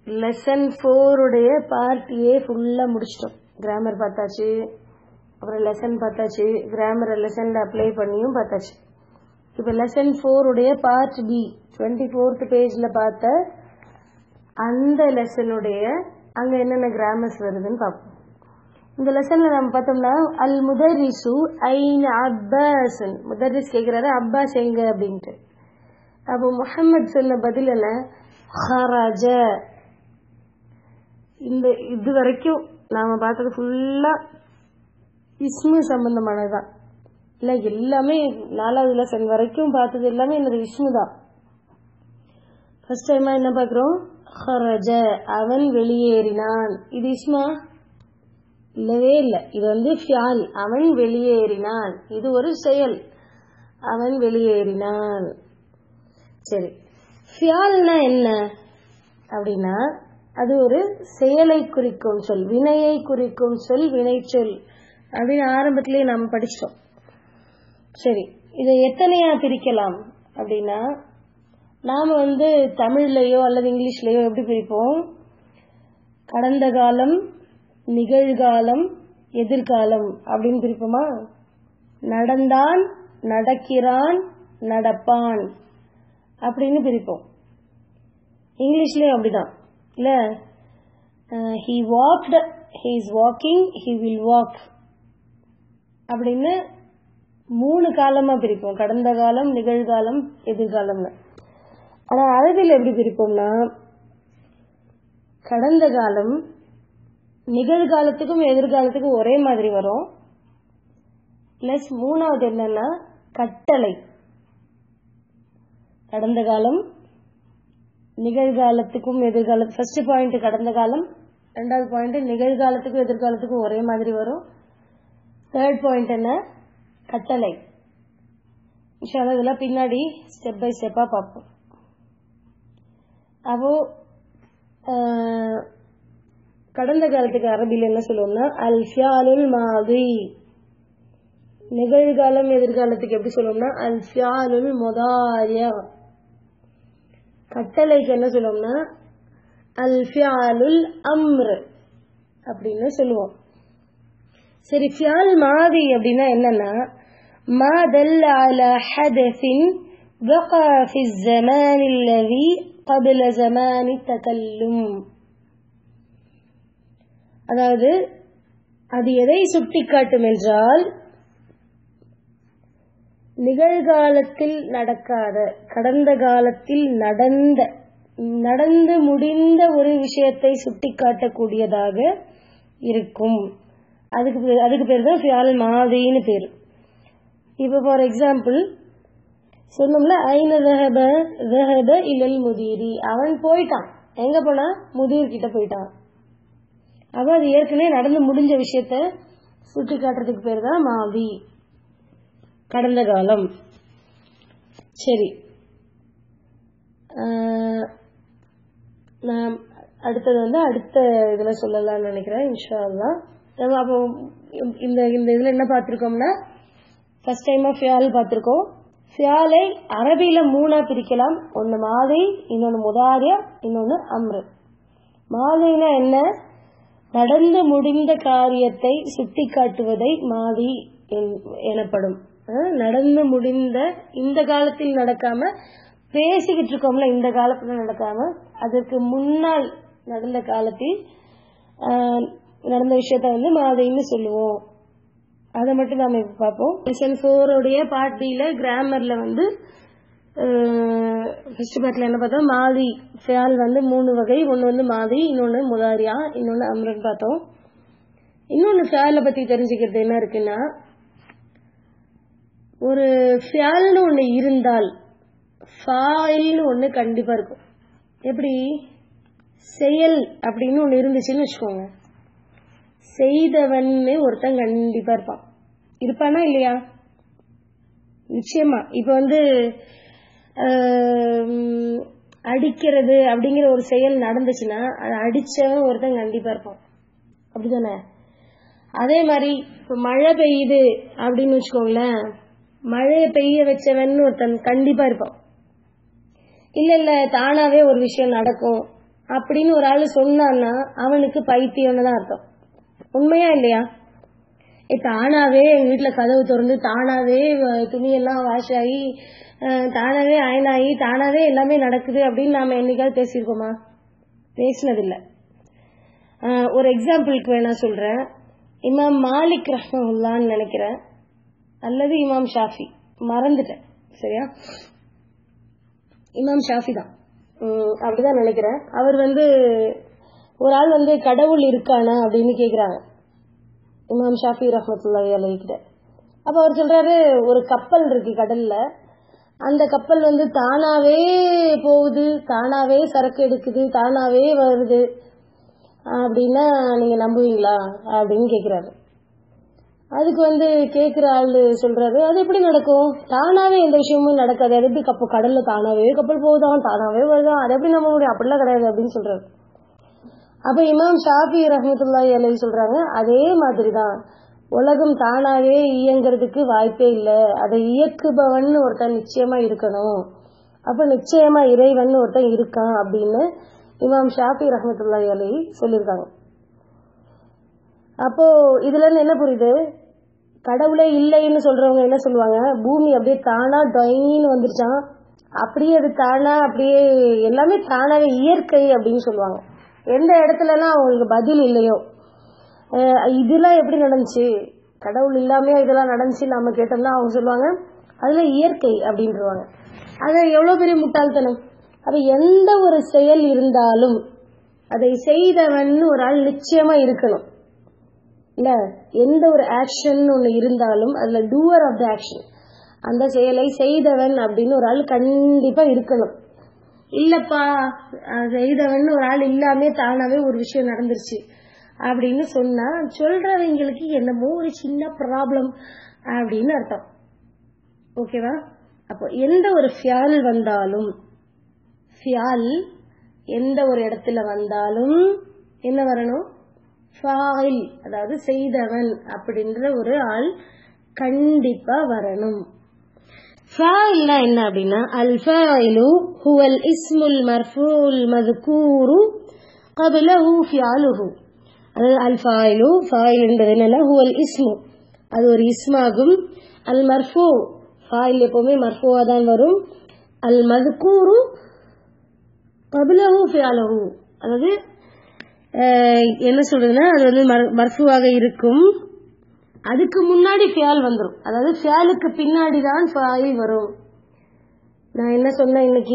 Lesson ஃபோருடைய part A ஃபுல்லாக முடிச்சிட்டோம் கிராமர் பார்த்தாச்சு அப்புறம் லெசன் பார்த்தாச்சு கிராமரை லெசனில் அப்ளை பண்ணியும் பார்த்தாச்சு இப்போ லெசன் ஃபோருடைய பார்ட் பி டுவெண்ட்டி ஃபோர்த் பேஜில் பார்த்த அந்த லெசனுடைய அங்கே என்னென்ன கிராமர்ஸ் வருதுன்னு பார்ப்போம் இந்த லெசன்ல நம்ம பார்த்தோம்னா அல் முதரிசு ஐன் அப்பாசன் முதரிஸ் கேட்குறாரு அப்பாஸ் எங்க அப்படின்ட்டு அப்போ முஹம்மது சொன்ன பதில் என்ன ஹராஜ இந்த இது வரைக்கும் நாம பார்த்தது ஃபுல்லா இஸ்மு சம்பந்தமானதுதான் இல்ல எல்லாமே நாலாவது லெசன் வரைக்கும் பார்த்தது எல்லாமே என்னது இஸ்மு தான் ஃபர்ஸ்ட் டைமா என்ன பார்க்குறோம் ஹரஜ அவன் வெளியேறினான் இது இஸ்மா இல்லவே இல்லை இது வந்து ஃபியால் அவன் வெளியேறினான் இது ஒரு செயல் அவன் வெளியேறினான் சரி ஃபியால்னா என்ன அப்படின்னா அது ஒரு செயலை குறிக்கும் சொல் வினையை குறிக்கும் சொல் வினை சொல் அப்படின்னு ஆரம்பத்திலேயே நம்ம படிச்சிட்டோம் சரி இதை எத்தனையா பிரிக்கலாம் அப்படின்னா நாம வந்து தமிழ்லையோ அல்லது இங்கிலீஷ்லயோ எப்படி பிரிப்போம் கடந்த காலம் நிகழ்காலம் எதிர்காலம் அப்படின்னு பிரிப்போமா நடந்தான் நடக்கிறான் நடப்பான் அப்படின்னு பிரிப்போம் இங்கிலீஷ்லயும் அப்படிதான் இல்ல he walked he is walking he will walk அப்படின்னு மூணு காலமா பிரிப்போம் கடந்த காலம் நிகழ்காலம் எதிர்காலம்னு ஆனா அரபியில் எப்படி பிரிப்போம்னா கடந்த காலம் நிகழ்காலத்துக்கும் எதிர்காலத்துக்கும் ஒரே மாதிரி வரும் பிளஸ் மூணாவது என்னன்னா கட்டளை கடந்த காலம் நிகழ்காலத்துக்கும் எதிர்கால ஃபர்ஸ்ட் பாயிண்ட் கடந்த காலம் ரெண்டாவது பாயிண்ட் நிகழ்காலத்துக்கும் எதிர்காலத்துக்கும் ஒரே மாதிரி வரும் தேர்ட் பாயிண்ட் என்ன கட்டளை இதெல்லாம் பின்னாடி ஸ்டெப் பை ஸ்டெப்பா பார்ப்போம் அப்போ கடந்த காலத்துக்கு அரபியில் என்ன சொல்லுவோம்னா அல் ஃபியாலுல் மாதி நிகழ்காலம் எதிர்காலத்துக்கு எப்படி சொல்லுவோம்னா அல் ஃபியாலுல் முதாரிய கட்டளைக்கு என்ன சொல்லுவோம்னா அல் ஃபியாலுல் அம்ர் அப்படின்னு சொல்லுவோம் சரி ஃபியால் மாதி அப்படின்னா என்னன்னா ما دل على حدث وقع في الزمان الذي قبل زمان التكلم அதாவது அது எதை சுட்டிக்காட்டும் என்றால் நிகழ்காலத்தில் நடக்காத கடந்த காலத்தில் நடந்த நடந்து முடிந்த ஒரு விஷயத்தை சுட்டிக்காட்டக்கூடியதாக இருக்கும் அதுக்கு அதுக்கு பேர் தான் ஃபியால் மாதின்னு பேர் இப்போ ஃபார் எக்ஸாம்பிள் சொன்னோம்ல ஐன ரஹப ரஹப இல்லல் முதீரி அவன் போயிட்டான் எங்க போனா முதிர் கிட்ட போயிட்டான் அப்ப அது ஏற்கனவே நடந்து முடிஞ்ச விஷயத்த சுட்டி காட்டுறதுக்கு பேர் தான் மாவி கடந்த காலம் சரி நான் அடுத்தது வந்து அடுத்த இதுல சொல்லலாம்னு நினைக்கிறேன் இன்ஷா அல்லா அப்போ இந்த இந்த இதுல என்ன பார்த்திருக்கோம்னா ஃபர்ஸ்ட் டைமா ஃபியால் பார்த்திருக்கோம் ஃபியாலை அரபியில மூணா பிரிக்கலாம் ஒன்னு மாதை இன்னொன்னு முதாரியா இன்னொன்னு அம்ரு மாதைனா என்ன நடந்து முடிந்த காரியத்தை சுட்டி காட்டுவதை மாதி எனப்படும் நடந்து முடிந்த இந்த காலத்தில் நடக்காம பேசிக்கிட்டு இருக்கோம்ல இந்த காலத்துல நடக்காம அதற்கு முன்னால் நடந்த காலத்தில் நடந்த விஷயத்த வந்து மாதைன்னு சொல்லுவோம் அதை மட்டும் நாம இப்ப பார்ப்போம் லெசன் ஃபோருடைய பார்ட் பில கிராமர்ல வந்து ஃபர்ஸ்ட் பார்ட்ல என்ன பார்த்தோம் மாதி ஃபியால் வந்து மூணு வகை ஒன்று வந்து மாதி இன்னொன்று முதாரியா இன்னொன்று அம்ரன் பார்த்தோம் இன்னொன்று ஃபியாலை பத்தி தெரிஞ்சுக்கிறது என்ன இருக்குன்னா ஒரு ஃபியால்னு ஒன்று இருந்தால் ஃபாயில்னு ஒன்று கண்டிப்பா இருக்கும் எப்படி செயல் அப்படின்னு ஒன்று இருந்துச்சுன்னு வச்சுக்கோங்க செய்தவன்னு ஒருத்தன் கண்டிப்பா இருப்பான் இருப்பானா இல்லையா நிச்சயமா இப்ப வந்து அடிக்கிறது அப்படிங்கிற ஒரு செயல் நடந்துச்சுன்னா அதை அடிச்சவன் ஒருத்தன் கண்டிப்பா இருப்பான் அப்படிதானே அதே மாதிரி இப்ப மழை பெய்யுது அப்படின்னு வச்சுக்கோங்களேன் மழையை பெய்ய வச்சவன் ஒருத்தன் கண்டிப்பா இருப்பான் இல்ல இல்ல தானாவே ஒரு விஷயம் நடக்கும் அப்படின்னு ஒரு ஆள் சொன்னான்னா அவனுக்கு பைத்தியம்னு தான் அர்த்தம் உண்மையா இல்லையா ஏ, தானாவே எங்க வீட்டுல கதவு திறந்து தானாவே வ- துணியெல்லாம் வாஷ் ஆகி அஹ், தானாவே அயன் ஆகி தானாவே எல்லாமே நடக்குது அப்படின்னு நாம என்னைக்காவது பேசியிருக்கோமா பேசினதில்லை அஹ், ஒரு எக்ஸாம்பிளுக்கு வேணா சொல்றேன் இமாம் மாலிக் ரஹ்மஹுல்லான்னு நினைக்கிறேன் அல்லது இமாம் ஷாஃபி மறந்துட்டேன் சரியா இமாம் ஷாஃபி தான் உம், அப்படிதான் நினைக்கிறேன் அவர் வந்து ஒரு ஆள் வந்து கடவுள் இருக்கானா அப்படின்னு கேக்குறாங்க இமாம் ஷாஃபி ரஹமத்துல்லாஹி அலைஹி கிட்ட அப்ப அவர் சொல்றாரு ஒரு கப்பல் இருக்கு கடல்ல அந்த கப்பல் வந்து தானாவே போகுது தானாவே சரக்கு எடுக்குது தானாவே வருது அப்படின்னா நீங்க நம்புவீங்களா அப்படின்னு கேக்குறாரு அதுக்கு வந்து கேக்குற ஆளு சொல்றாரு அது எப்படி நடக்கும் தானாவே எந்த விஷயமும் நடக்காது அது எப்படி கப்பல் கடல்ல தானாவே கப்பல் போகுதான் தானாவே வருதான் அது எப்படி நம்ப முடியும் அப்படிலாம் கிடையாது அப்படின்னு சொல்றாரு அப்ப இமாம் ஷாஃபி ரஹமத்துல்லாஹி அலைஹி சொல்றாங்க அதே மாதிரிதான் உலகம் தானாவே இயங்குறதுக்கு வாய்ப்பே இல்லை அதை இயக்குபவன் ஒருத்தன் நிச்சயமா இருக்கணும் அப்ப நிச்சயமா இறைவன் ஒருத்தன் இருக்கான் அப்படின்னு இமாம் ஷாஃபி ரஹமத்துல்லாஹி அலைஹி சொல்லியிருக்காங்க அப்போ இதுல இருந்து என்ன புரியுது கடவுளே இல்லைன்னு சொல்றவங்க என்ன சொல்லுவாங்க பூமி அப்படியே தானா டொயின்னு வந்துருச்சான் அப்படியே அது தானா அப்படியே எல்லாமே தானாவே இயற்கை அப்படின்னு சொல்லுவாங்க எந்த இடத்துலலாம் அவங்களுக்கு பதில் இல்லையோ அஹ் இதெல்லாம் எப்படி நடந்துச்சு கடவுள் இல்லாம இதெல்லாம் நடந்துச்சு நாம கேட்டோம்னா அவங்க சொல்லுவாங்க அதுல இயற்கை அப்படின்றவாங்க அது எவ்வளவு பெரிய முட்டாள்தனம் அப்ப எந்த ஒரு செயல் இருந்தாலும் அதை செய்தவன் ஒரு ஆள் நிச்சயமா இருக்கணும் இல்ல எந்த ஒரு ஆக்ஷன் ஒண்ணு இருந்தாலும் அதுல டூவர் ஆஃப் த ஆக்ஷன் அந்த செயலை செய்தவன் அப்படின்னு ஒரு ஆள் கண்டிப்பா இருக்கணும் இல்லப்பா அஹ் செய்தவன் ஒரு ஆள் இல்லாமே தானாவே ஒரு விஷயம் நடந்துருச்சு அப்படின்னு சொன்னா சொல்றவங்களுக்கு என்னமோ ஒரு சின்ன ப்ராப்ளம் அப்படின்னு அர்த்தம் ஓகேவா அப்போ எந்த ஒரு ஃபியால் வந்தாலும் ஃபியால் எந்த ஒரு இடத்துல வந்தாலும் என்ன வரணும் ஃபாயில் அதாவது செய்தவன் அப்படின்ற ஒரு ஆள் கண்டிப்பா வரணும் ஃபாயில்னா என்ன அப்படின்னா அல் ஃபாயிலு ஹுவல் இஸ்முல் மர்ஃபூல் மதுகூரு قبله فعله அதாவது அல் ஃபாயிலு ஃபாயில் என்பது என்னன்னா ஹுவல் இஸ்மு அது ஒரு இஸ்மாகும் அல் மர்ஃபூ ஃபாயில் எப்பவுமே மர்ஃபூவா தான் வரும் அல் மதுகூரு கபிலஹு ஃபியாலஹு அதாவது அஹ், என்ன சொல்றதுன்னா அது வந்து மர்- மர்ஃபுவாக இருக்கும் அதுக்கு முன்னாடி ஃபியால் வந்துடும் அதாவது ஃபியாலுக்கு பின்னாடி தான் ஃபாயில் வரும் நான் என்ன சொன்னேன் இன்னைக்கு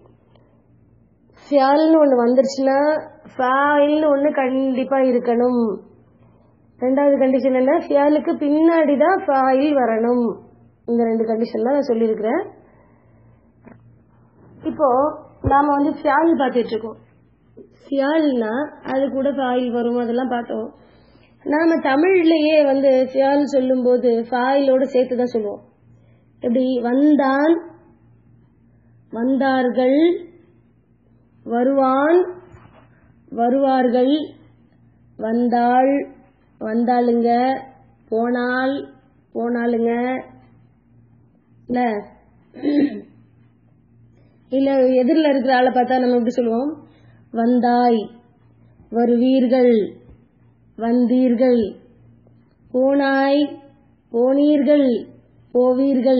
ஃபியால்னு ஒன்று வந்துருச்சுன்னா ஃபாயில்னு ஒன்று கண்டிப்பா இருக்கணும் ரெண்டாவது கண்டிஷன் என்ன ஃபியாலுக்கு பின்னாடி தான் ஃபாயில் வரணும் இந்த ரெண்டு கண்டிஷன் தான் நான் சொல்லியிருக்கிறேன் இப்போ நாம வந்து ஃபியால் பார்த்துட்டு இருக்கோம் ஃபியால்னா அது கூட ஃபாயில் வரும் அதெல்லாம் பார்த்தோம் நாம தமிழ்லயே வந்து ஃபியால் சொல்லும்போது ஃபாயிலோட சேர்த்து தான் சொல்லுவோம் எப்படி வந்தான் வந்தார்கள் வருவான் வருவார்கள் வந்தாள் வந்தாளுங்க போனாள் போனாளுங்க இல்ல இல்ல எதிரில் இருக்கிற ஆளை பார்த்தா நம்ம எப்படி சொல்லுவோம் வந்தாய் வருவீர்கள் வந்தீர்கள் போனாய் போனீர்கள் போவீர்கள்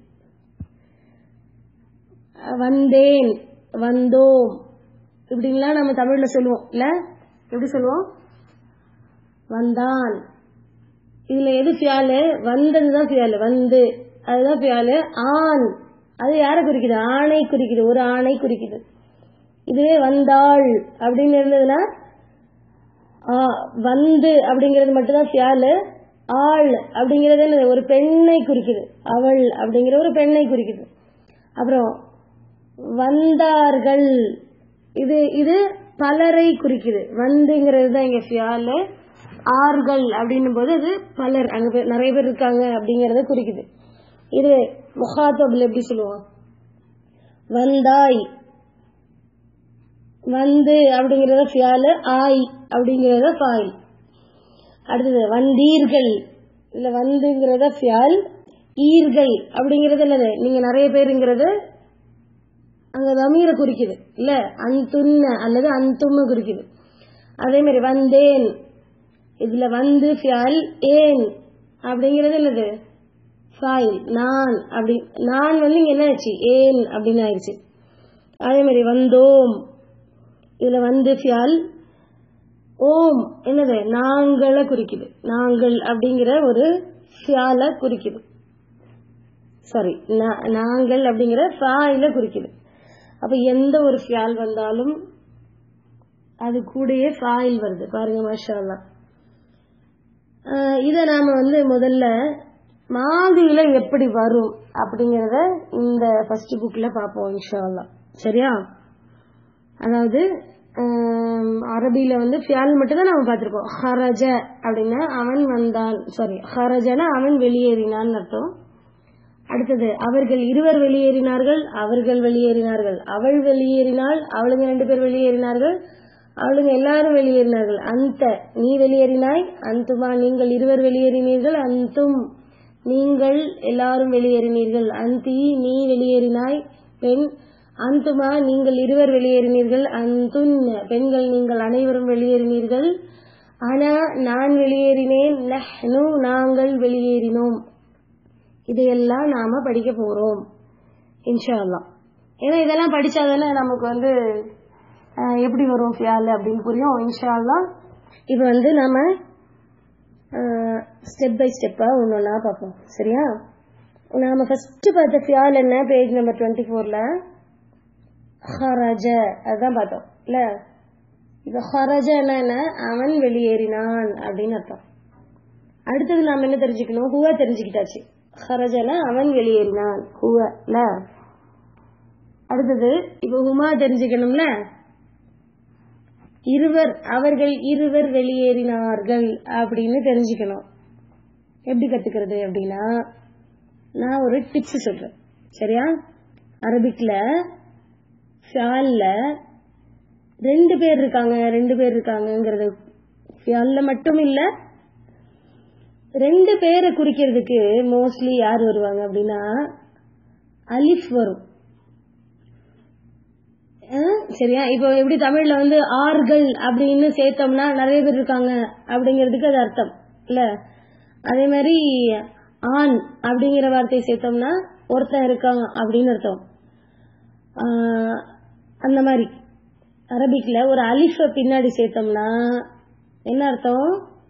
வந்தேன் வந்தோம் இப்படின்லாம் நம்ம தமிழ்ல சொல்லுவோம் இல்ல எப்படி சொல்லுவோம் வந்தான் இதுல எது ஃபியாலு வந்ததுதான் ஃபியாலு வந்து அதுதான் ஃபியாலு ஆண் அது யாரை குறிக்குது ஆணை குறிக்குது ஒரு ஆணை குறிக்குது இதுவே வந்தாள் அப்படின்னு இருந்ததுன்னா ஆ, வந்து அப்படிங்கிறது மட்டும்தான் ஃபியாலு ஆள் அப்படிங்கிறது என்னது? ஒரு பெண்ணை குறிக்குது அவள் அப்படிங்கிற ஒரு பெண்ணை குறிக்குது அப்புறம் வந்தார்கள் இது இது பலரை குறிக்குது வந்துங்கிறது தான் இங்க ஃபியாலு ஆர்கள் அப்படின்னும் போது அது பலர் அங்க பே- நிறைய பேர் இருக்காங்க அப்படிங்கறத குறிக்குது இது முகாத்தபில் எப்படி சொல்லுவோம் வந்தாய் வந்து அப்படிங்கறத ஃபியாலு ஆய் அப்படிங்கறத ஃபாயில் அடுத்தது வந்தீர்கள் இல்ல வந்துங்கிறத ஃபியால் ஈர்கள் அப்படிங்கறது என்னது நீங்க நிறைய பேருங்கிறது அங்க தமீரை குறிக்குது இல்ல அந்துன்ன அல்லது அந்தும்ம குறிக்குது அதே மாதிரி வந்தேன் இதுல வந்து ஃபியால் ஏன் அப்படிங்கிறது என்னது ஃபாயில் நான் அப்படி நான் வந்து இங்க என்ன ஆச்சு ஏன் அப்படின்னு ஆயிடுச்சு அதே மாதிரி வந்தோம் இதுல வந்து ஃபியால் ஓம் என்னது நாங்களை குறிக்குது நாங்கள் அப்படிங்கிற ஒரு ஃபியால குறிக்குது சாரி நாங்கள் அப்படிங்கிற ஃபாயில குறிக்குது அப்ப எந்த ஒரு ஃபியால் வந்தாலும் அது கூடயே ஃபாயில் வருது பாருங்க மாஷா அல்லாஹ். ஆஹ் இத நாம வந்து முதல்ல மாதியில எப்படி வரும் அப்படிங்கறத இந்த ஃபர்ஸ்ட் புக்ல பார்ப்போம் இன்ஷா அல்லாஹ். சரியா அதாவது ஆம், அரபியில வந்து ஃபியால் மட்டும் தான் நாம பார்த்திருக்கோம் ஹரஜ அப்படின்னா அவன் வந்தான் சாரி ஹரஜனா அவன் வெளியேறினான்னு அர்த்தம் அடுத்தது அவர்கள் இருவர் வெளியேறினார்கள் அவர்கள் வெளியேறினார்கள் அவள் வெளியேறினாள் அவளுங்க ரெண்டு பேர் வெளியேறினார்கள் அவளுங்க எல்லாரும் வெளியேறினார்கள் அந்த நீ வெளியேறினாய் அந்துமா நீங்கள் இருவர் வெளியேறினீர்கள் அந்தும் நீங்கள் எல்லாரும் வெளியேறினீர்கள் அந்தி நீ வெளியேறினாய் பெண் அந்துமா நீங்கள் இருவர் வெளியேறினீர்கள் அந்துன் பெண்கள் நீங்கள் அனைவரும் வெளியேறினீர்கள் ஆனா நான் வெளியேறினேன் நஹ்னு நாங்கள் வெளியேறினோம் இதையெல்லாம் நாம படிக்க போறோம் இன்ஷா அல்லாஹ் ஏன்னா இதெல்லாம் படிச்சாதானே நமக்கு வந்து அஹ், எப்படி வரும் ஃபியால் அப்படின்னு புரியும் இன்ஷா அல்லாஹ் இப்போ வந்து நாம ஸ்டெப் பை ஸ்டெப்பா ஒன்னொன்னா பார்ப்போம் சரியா நாம ஃபர்ஸ்ட் பார்த்த ஃபியால் என்ன பேஜ் நம்பர் டுவெண்ட்டி ஃபோர்ல ஹரஜ அதுதான் பார்த்தோம் இல்ல இப்ப ஹரஜ என்ன அவன் வெளியேறினான் அப்படின்னு அர்த்தம் அடுத்தது நாம என்ன தெரிஞ்சுக்கணும் ஹுவ தெரிஞ்சுக்கிட்டாச்சு ஹரஜனா அவன் வெளியேறினான் ஹுவ இல்ல அடுத்தது இப்ப ஹுமா தெரிஞ்சுக்கணும்ல இருவர் அவர்கள் இருவர் வெளியேறினார்கள் அப்படின்னு தெரிஞ்சுக்கணும் எப்படி கத்துக்கிறது அப்படின்னா நான் ஒரு டிப்ஸ் சொல்றேன் சரியா அரபிக்ல ஃபியால்ல ரெண்டு பேர் இருக்காங்க ரெண்டு பேர் இருக்காங்கங்கிறது ஃபியால்ல மட்டும் இல்ல ரெண்டு பேரை குறிக்கிறதுக்கு மோஸ்ட்லி யார் வருவாங்க அப்படின்னா அலிஃப் வரும் அஹ் சரியா இப்போ எப்படி தமிழ்ல வந்து ஆர்கள் அப்படின்னு சேர்த்தோம்னா நிறைய பேர் இருக்காங்க அப்படிங்கிறதுக்கு அது அர்த்தம் இல்ல அதே மாதிரி ஆண் அப்படிங்கிற வார்த்தையை சேர்த்தோம்னா ஒருத்தன் இருக்கான் அப்படின்னு அர்த்தம் ஆஹ் அந்த மாதிரி அரபிக்ல ஒரு அலிஃப பின்னாடி சேர்த்தோம்னா என்ன அர்த்தம்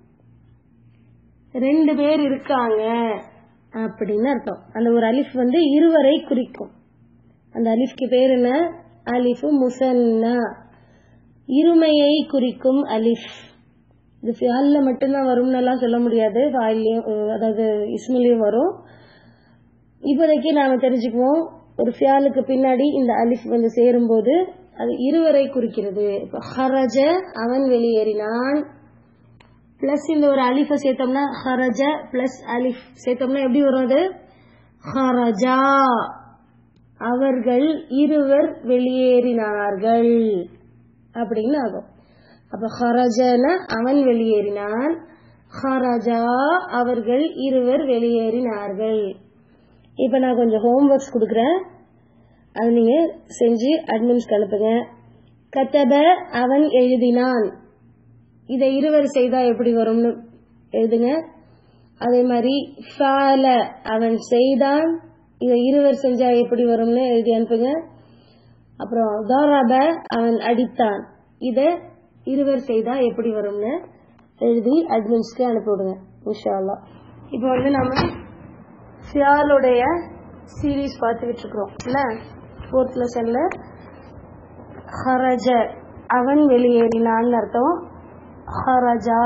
ரெண்டு பேர் இருக்காங்க அப்படின்னு அர்த்தம் அந்த ஒரு அலிஃப் வந்து இருவரை குறிக்கும் அந்த அலிஃப்க்கு பேர் என்ன அலிஃபு முசன்னா இருமையை குறிக்கும் அலிஃப் இது ஃபியால்ல மட்டும்தான் வரும்னு எல்லாம் சொல்ல முடியாது ஃபாயிலையும் அதாவது இஸ்மிலையும் வரும் இப்போதைக்கு நாம தெரிஞ்சுக்குவோம் ஒரு ஃபியாலுக்கு பின்னாடி இந்த அலிஃப் வந்து சேரும்போது அது இருவரை குறிக்கிறது இப்போ ஹரஜ அவன் வெளியேறினான் பிளஸ் இந்த ஒரு அலிஃபை சேர்த்தோம்னா ஹரஜ பிளஸ் அலிஃப் சேர்த்தோம்னா எப்படி வரும் அது ஹரஜா அவர்கள் இருவர் வெளியேறினார்கள் அப்படின்னு ஆகும் அப்ப ஹரஜன அவன் வெளியேறினான் ஹரஜா அவர்கள் இருவர் வெளியேறினார்கள் இப்ப நான் கொஞ்சம் ஹோம்ஒர்க்ஸ் கொடுக்குறேன் அது நீங்க செஞ்சு அட்மின்ஸ்க்கு அனுப்புங்க கத்தப அவன் எழுதினான் இதை இருவர் செய்தா எப்படி வரும்னு எழுதுங்க அதே மாதிரி ஃபால அவன் செய்தான் இதை இருவர் செஞ்சா எப்படி வரும்னு எழுதி அனுப்புங்க அப்புறம் தாராப அவன் அடித்தான் இத இருவர் செய்தா எப்படி வரும்னு எழுதி அட்மின்ஸ்க்கு அனுப்பி விடுங்க இன்ஷா அல்லாஹ் இப்போ வந்து நம்ம ஃபியாலுடைய சீரீஸ் பார்த்துக்கிட்டு இருக்கிறோம் இல்ல ஃபோர்த் லெசன்ல ஹரஜ அவன் வெளியேறினான்னு அர்த்தம் ஹரஜா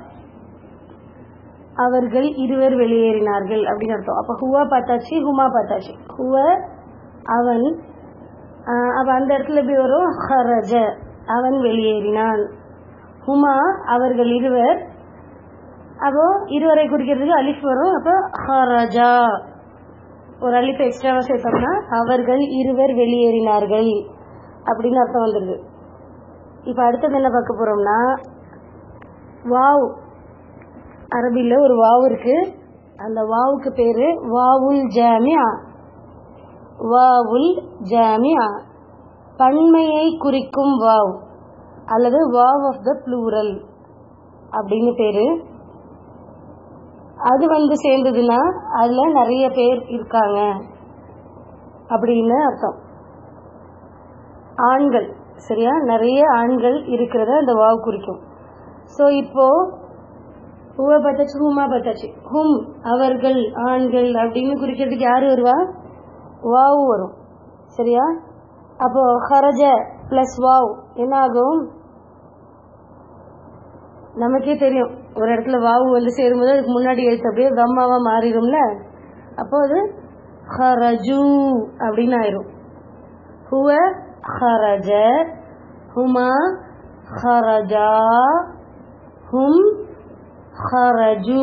அவர்கள் இருவர் வெளியேறினார்கள் அப்படின்னு அர்த்தம் அப்ப ஹுவா பார்த்தாச்சு ஹுமா பார்த்தாச்சு ஹுவ அவன் ஆஹ் அப்ப அந்த இடத்துல எப்படி வரும் ஹரஜ அவன் வெளியேறினான் ஹுமா அவர்கள் இருவர் அப்போ இருவரை குறிக்கிறதுக்கு அலிஃப் வரும் அப்போ ஹரஜா ஒரு அலிஃப் எக்ஸ்ட்ராவா சேர்த்தோம்னா அவர்கள் இருவர் வெளியேறினார்கள் அப்படின்னு அர்த்தம் வந்துருது இப்ப அடுத்தது என்ன பார்க்க போறோம்னா வாவ் அரபில ஒரு வாவ் இருக்கு அந்த வாவுக்கு பேரு வாவுல் ஜாமியா வாவுல் ஜாமியா பன்மையை குறிக்கும் வாவ் அல்லது வாவ் ஆஃப் த ப்ளூரல் அப்படின்னு பேரு அது வந்து சேர்ந்ததுன்னா அதுல நிறைய பேர் இருக்காங்க அப்படின்னு அர்த்தம் ஆண்கள் சரியா நிறைய ஆண்கள் இருக்கிறத அந்த வாவ் குறிக்கும் ஸோ இப்போ ஹுவ பத்தாச்சு ஹுமா பத்தாச்சு ஹும் அவர்கள் ஆண்கள் அப்படின்னு குறிக்கிறதுக்கு யாரு வருவா வாவ் வரும் சரியா அப்போ ஹரஜ பிளஸ் வாவ் என்ன ஆகும் நமக்கே தெரியும் ஒரு இடத்துல வாவு வந்து சேரும்போது அதுக்கு முன்னாடி எழுத்து அப்படியே கம்மாவா மாறிடும்ல அப்போ அது ஹரஜு அப்படின்னு ஆயிரும் ஹுவ ஹரஜ ஹுமா ஹரஜா ஹும் ஹரஜு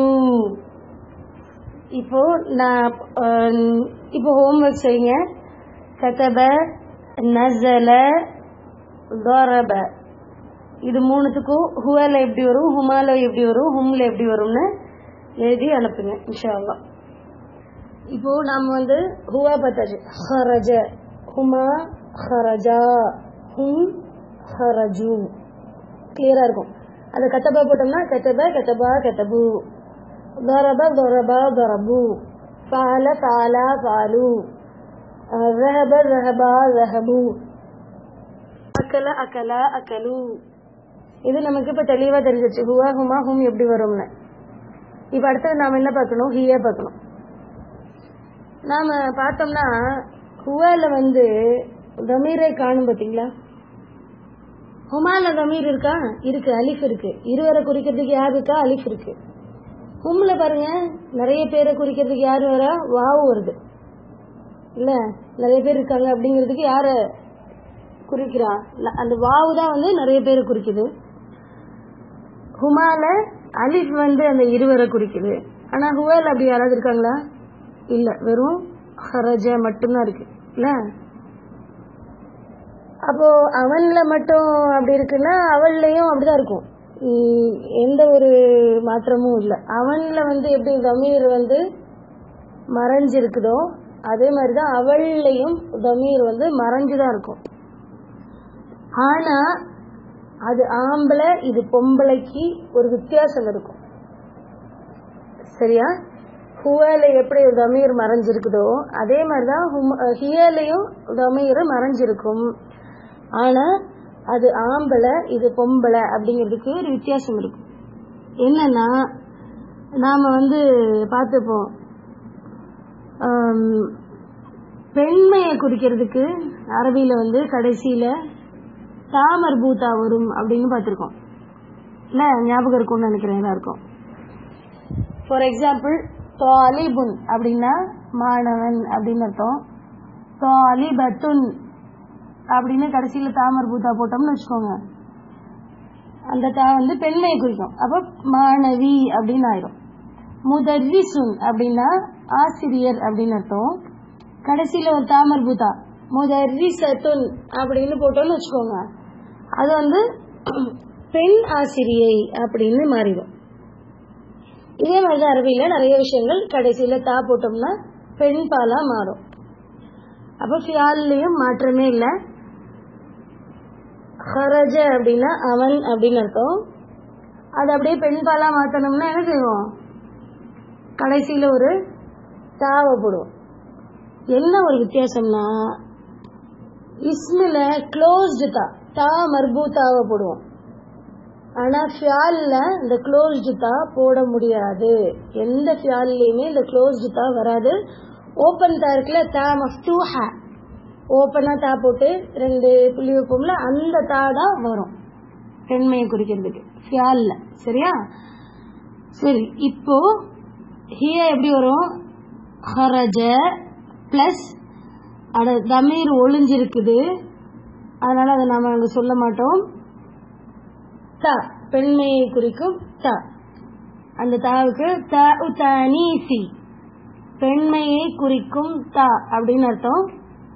இப்போ நான் அஹ், இப்போ ஹோம்ஒர்க் செய்யுங்க கதப நசல தரப இது மூணுத்துக்கும் ஹுவால எப்படி வரும் ஹுமால எப்படி வரும் ஹும்ல எப்படி வரும்னு எழுதி அனுப்புங்க இன்ஷா அல்லாஹ் இப்போ நாம வந்து ஹுவா பார்த்தாச்சு ஹரஜ ஹுமா ஹரஜா ஹும் ஹரஜு கிளியரா இருக்கும் அது கத்தபா போட்டோம்னா கத்தப கத்தபா கத்தபு ضرب ضرب ضربوا فعل فعل فعلوا آه، ذهب ذهبا ذهبوا அக்கல அக்கல அக்கலு இது நமக்கு இப்ப தெளிவா தெரிஞ்சிச்சு ஹுவா ஹுமா ஹும் எப்படி வரும்னு இப்ப அடுத்தது நாம என்ன பார்க்கணும் ஹியா பார்க்கணும் நாம பார்த்தோம்னா ஹுவால வந்து தமீரை காணும் பாத்தீங்களா ஹுமால தமீர் இருக்கா இருக்கு அலிஃப் இருக்கு இருவரை குறிக்கிறதுக்கு யார் இருக்கா அலிஃப் இருக்கு ஹும்ல பாருங்க நிறைய பேரை குறிக்கிறதுக்கு யார் வரா வாவு வருது இல்ல நிறைய பேர் இருக்காங்க அப்படிங்கிறதுக்கு யார குறிக்கிறா ல- அந்த வாவு தான் வந்து நிறைய பேரை குறிக்குது ஹுமால அலிஃப் வந்து அந்த இருவரை குறிக்குது ஆனா ஹுவால அப்படி யாராவது இருக்காங்களா இல்ல வெறும் ஹரஜ மட்டும்தான் இருக்கு இல்ல அப்போ அவன்ல மட்டும் அப்படி இருக்குன்னா அவள்லயும் அப்படிதான் இருக்கும் உம், எந்த ஒரு மாற்றமும் இல்லை அவன்ல வந்து எப்படி தமீர் வந்து மறைஞ்சிருக்குதோ அதே மாதிரிதான் அவள்லையும் தமீர் வந்து மறைஞ்சுதான் இருக்கும் ஆனா அது ஆம்பளை இது பொம்பளைக்கு ஒரு வித்தியாசம் இருக்கும் சரியா ஹுவால எப்படி தமீர் மறைஞ்சிருக்குதோ அதே மாதிரிதான் ஹும்- அஹ் ஹியாலையும் தமீர் மறைஞ்சிருக்கும் ஆனா அது ஆம்பளை இது பொம்பளை அப்படிங்கிறதுக்கு ஒரு வித்தியாசம் இருக்கும் என்னன்னா நாம வந்து பார்த்துப்போம் ஆம், பெண்மையை குறிக்கிறதுக்கு அரபியில வந்து கடைசியில தாமர் பூத்தா வரும் அப்படின்னு பார்த்திருக்கோம் இல்ல ஞாபகம் இருக்கும்னு நினைக்கிறேன் எல்லாருக்கும் ஃபார் எக்ஸாம்பிள் தாலிபுன் அப்படின்னா மாணவன் அப்படின்னு அர்த்தம் தாலிபத்துன் அப்படின்னு கடைசியில தாமர் பூத்தா போட்டோம்னு வச்சுக்கோங்க அந்த தா வந்து பெண்மையை குறிக்கும் அப்ப மாணவி அப்படின்னு ஆயிரும் முதர்ரிசுன் அப்படின்னா ஆசிரியர் அப்படின்னு அர்த்தம் கடைசியில ஒரு தாமர் பூத்தா முதர்ரிசத்துன் அப்படின்னு போட்டோம்னு வச்சுக்கோங்க அது வந்து பெண் ஆசிரியை அப்படின்னு மாறிடும் இதே மாதிரி அரபியில நிறைய விஷயங்கள் கடைசியில தா போட்டோம்னா பெண் பாலா மாறும் அப்ப ஃபியால்லையும் மாற்றமே இல்லை ஹரஜ அப்படின்னா அவன் அப்படின்னு அர்த்தம் அது அப்படியே பெண் பாலா மாத்தணும்னா என்ன செய்வோம் கடைசியில ஒரு தாவை போடுவோம் என்ன ஒரு வித்தியாசம்னா இஸ்மில க்ளோஸ்டு தா தா மர்பூத்தாவை போடுவோம் ஆனா ஃபியால்ல இந்த க்ளோஸ்டு தா போட முடியாது எந்த ஃபியால்லையுமே இந்த க்ளோஸ்டு தா வராது ஓப்பன் தா இருக்குல்ல தா மஃப்தூஹா ஓப்பனா தா போட்டு ரெண்டு புள்ளி வைப்போம்ல அந்த தா தான் வரும் பெண்மையை குறிக்கிறதுக்கு ஃபியால்ல சரியா சரி இப்போ ஹிய எப்படி வரும் ஹரஜ பிளஸ் அட தமீர் ஒளிஞ்சிருக்குது அதனால அதை நாம அங்க சொல்ல மாட்டோம் த பெண்மையை குறிக்கும் த அந்த தாவுக்கு த உத்தனீசி பெண்மையை குறிக்கும் த அப்படின்னு அர்த்தம்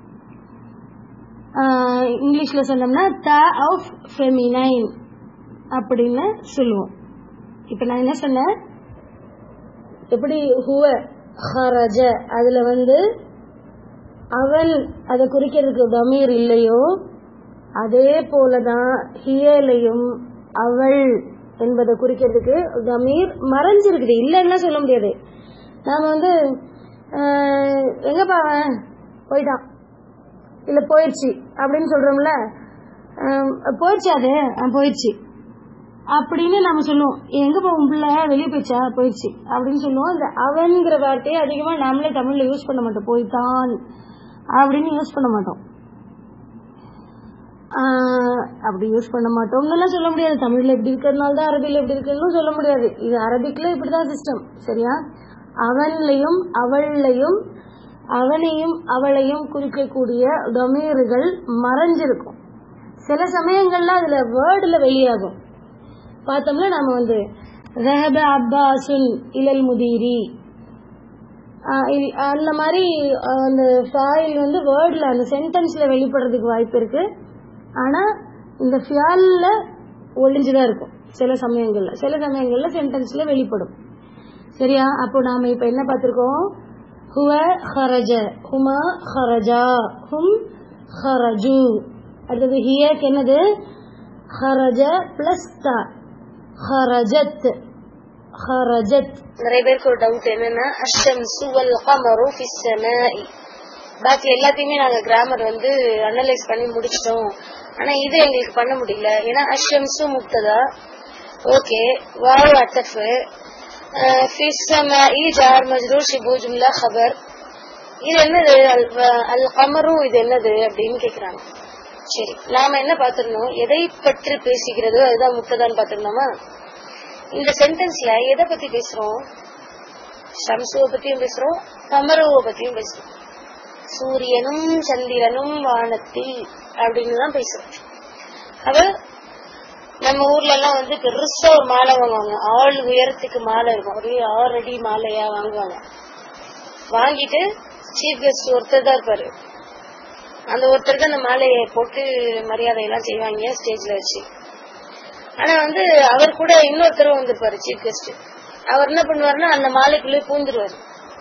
ஆஹ் இங்கிலீஷ்ல சொன்னோம்னா த ஆஃப் ஃபெமினைன் அப்படின்னு சொல்லுவோம் இப்ப நான் என்ன சொன்னேன் எப்படி ஹுவ ஹரஜ அதுல வந்து அவன் அதை குறிக்கிறதுக்கு தமீர் இல்லையோ அதே போலதான் ஹியலையும் அவள் என்பதை குறிக்கிறதுக்கு தமீர் மறைஞ்சிருக்குது இல்லைன்னா சொல்ல முடியாது நாம வந்து ஆஹ், எங்கப்பா அவன் போயிட்டான் இல்ல போயிடுச்சு அப்படின்னு சொல்றோம்ல ஆஹ், போயிடுச்சு அது ஆஹ், போயிடுச்சு அப்படின்னு நம்ம சொல்லுவோம் எங்க போகும் பிள்ளை வெளியே போயிடுச்சா போயிடுச்சு அப்படின்னு சொல்லுவோம் இந்த அவன்கிற வார்த்தையை அதிகமா நாமளே தமிழ்ல யூஸ் பண்ண மாட்டோம் போய்தான் அப்படின்னு யூஸ் பண்ண மாட்டோம் ஆஹ் அப்படி யூஸ் பண்ண மாட்டோம்னு சொல்ல முடியாது தமிழ்ல எப்படி இருக்கிறதுனால தான் அரபில எப்படி இருக்குன்னு சொல்ல முடியாது இது அரபிக்ல இப்படிதான் சிஸ்டம் சரியா அவன்லையும் அவள்லையும் அவனையும் அவளையும் குறிக்கக்கூடிய டொமீர்கள் மறைஞ்சிருக்கும் சில சமயங்கள்ல அதுல வேர்டுல வெளியாகும் பார்த்தோம்னா நாம வந்து ரஹப அப்பாசுன் இலல் முதீரி ஆஹ் இது- அந்த மாதிரி ஆஹ் அந்த ஃபாயில் வந்து வேர்ட்ல அந்த சென்டென்ஸ்ல வெளிப்படுறதுக்கு வாய்ப்பு இருக்கு ஆனா இந்த ஃபியால்ல ஒளிஞ்சுதான் இருக்கும் சில சமயங்கள்ல சில சமயங்கள்ல சென்டென்ஸ்ல வெளிப்படும் சரியா அப்போ நாம இப்ப என்ன பார்த்திருக்கோம் ஹுவ ஹரஜ ஹுமா ஹரஜா ஹும் ஹரஜு அடுத்தது ஹியக்கு என்னது ஹரஜ பிளஸ் தா ஹரஜத் ஹரஜத் நிறைய பேருக்கு ஒரு டவுட் என்னன்னா அஷம்சு வல் கமரு ஃபிஸ் ஸமாஇ பாக்கி எல்லாத்தையுமே நாங்க கிராமர் வந்து அனலைஸ் பண்ணி முடிச்சிட்டோம் ஆனா இது எங்களுக்கு பண்ண முடியல ஏன்னா அஷம்சு முக்ததா ஓகே வாவ் அத்தஃப் ஃபிஸ் ஸமாஇ ஜார் மஜ்ரூர் ஷிபு ஜும்லா خبر இது என்னது அல்- அல் கமரு இது என்னது அப்படின்னு கேக்குறாங்க சரி நாம என்ன பாத்துருந்தோம் எதை பற்றி பேசுகிறதோ அதுதான் முக்ததான்னு பாத்துருந்தோமா இந்த சென்டென்ஸ்ல எதை பத்தி பேசுறோம் ஷம்சுவை பத்தியும் பேசுறோம் கமருவை பத்தியும் பேசுறோம் சூரியனும் சந்திரனும் வானத்தில் அப்படின்னு தான் பேசுறோம் அவ நம்ம ஊர்ல எல்லாம் வந்து பெருசா ஒரு மாலை வாங்குவாங்க ஆள் உயரத்துக்கு மாலை இருக்கும் ஒரு ஆறு அடி மாலையா வாங்குவாங்க வாங்கிட்டு சீஃப் கெஸ்ட் ஒருத்தர் தான் இருப்பாரு அந்த ஒருத்தருக்கு அந்த மாலையை போட்டு மரியாதை எல்லாம் செய்வாங்க ஸ்டேஜ்ல வச்சு ஆனா வந்து அவர் கூட இன்னொருத்தர் வந்திருப்பாரு சீஃப் கெஸ்ட் அவர் என்ன பண்ணுவாருன்னா அந்த மாலைக்குள்ளே பூந்துருவாரு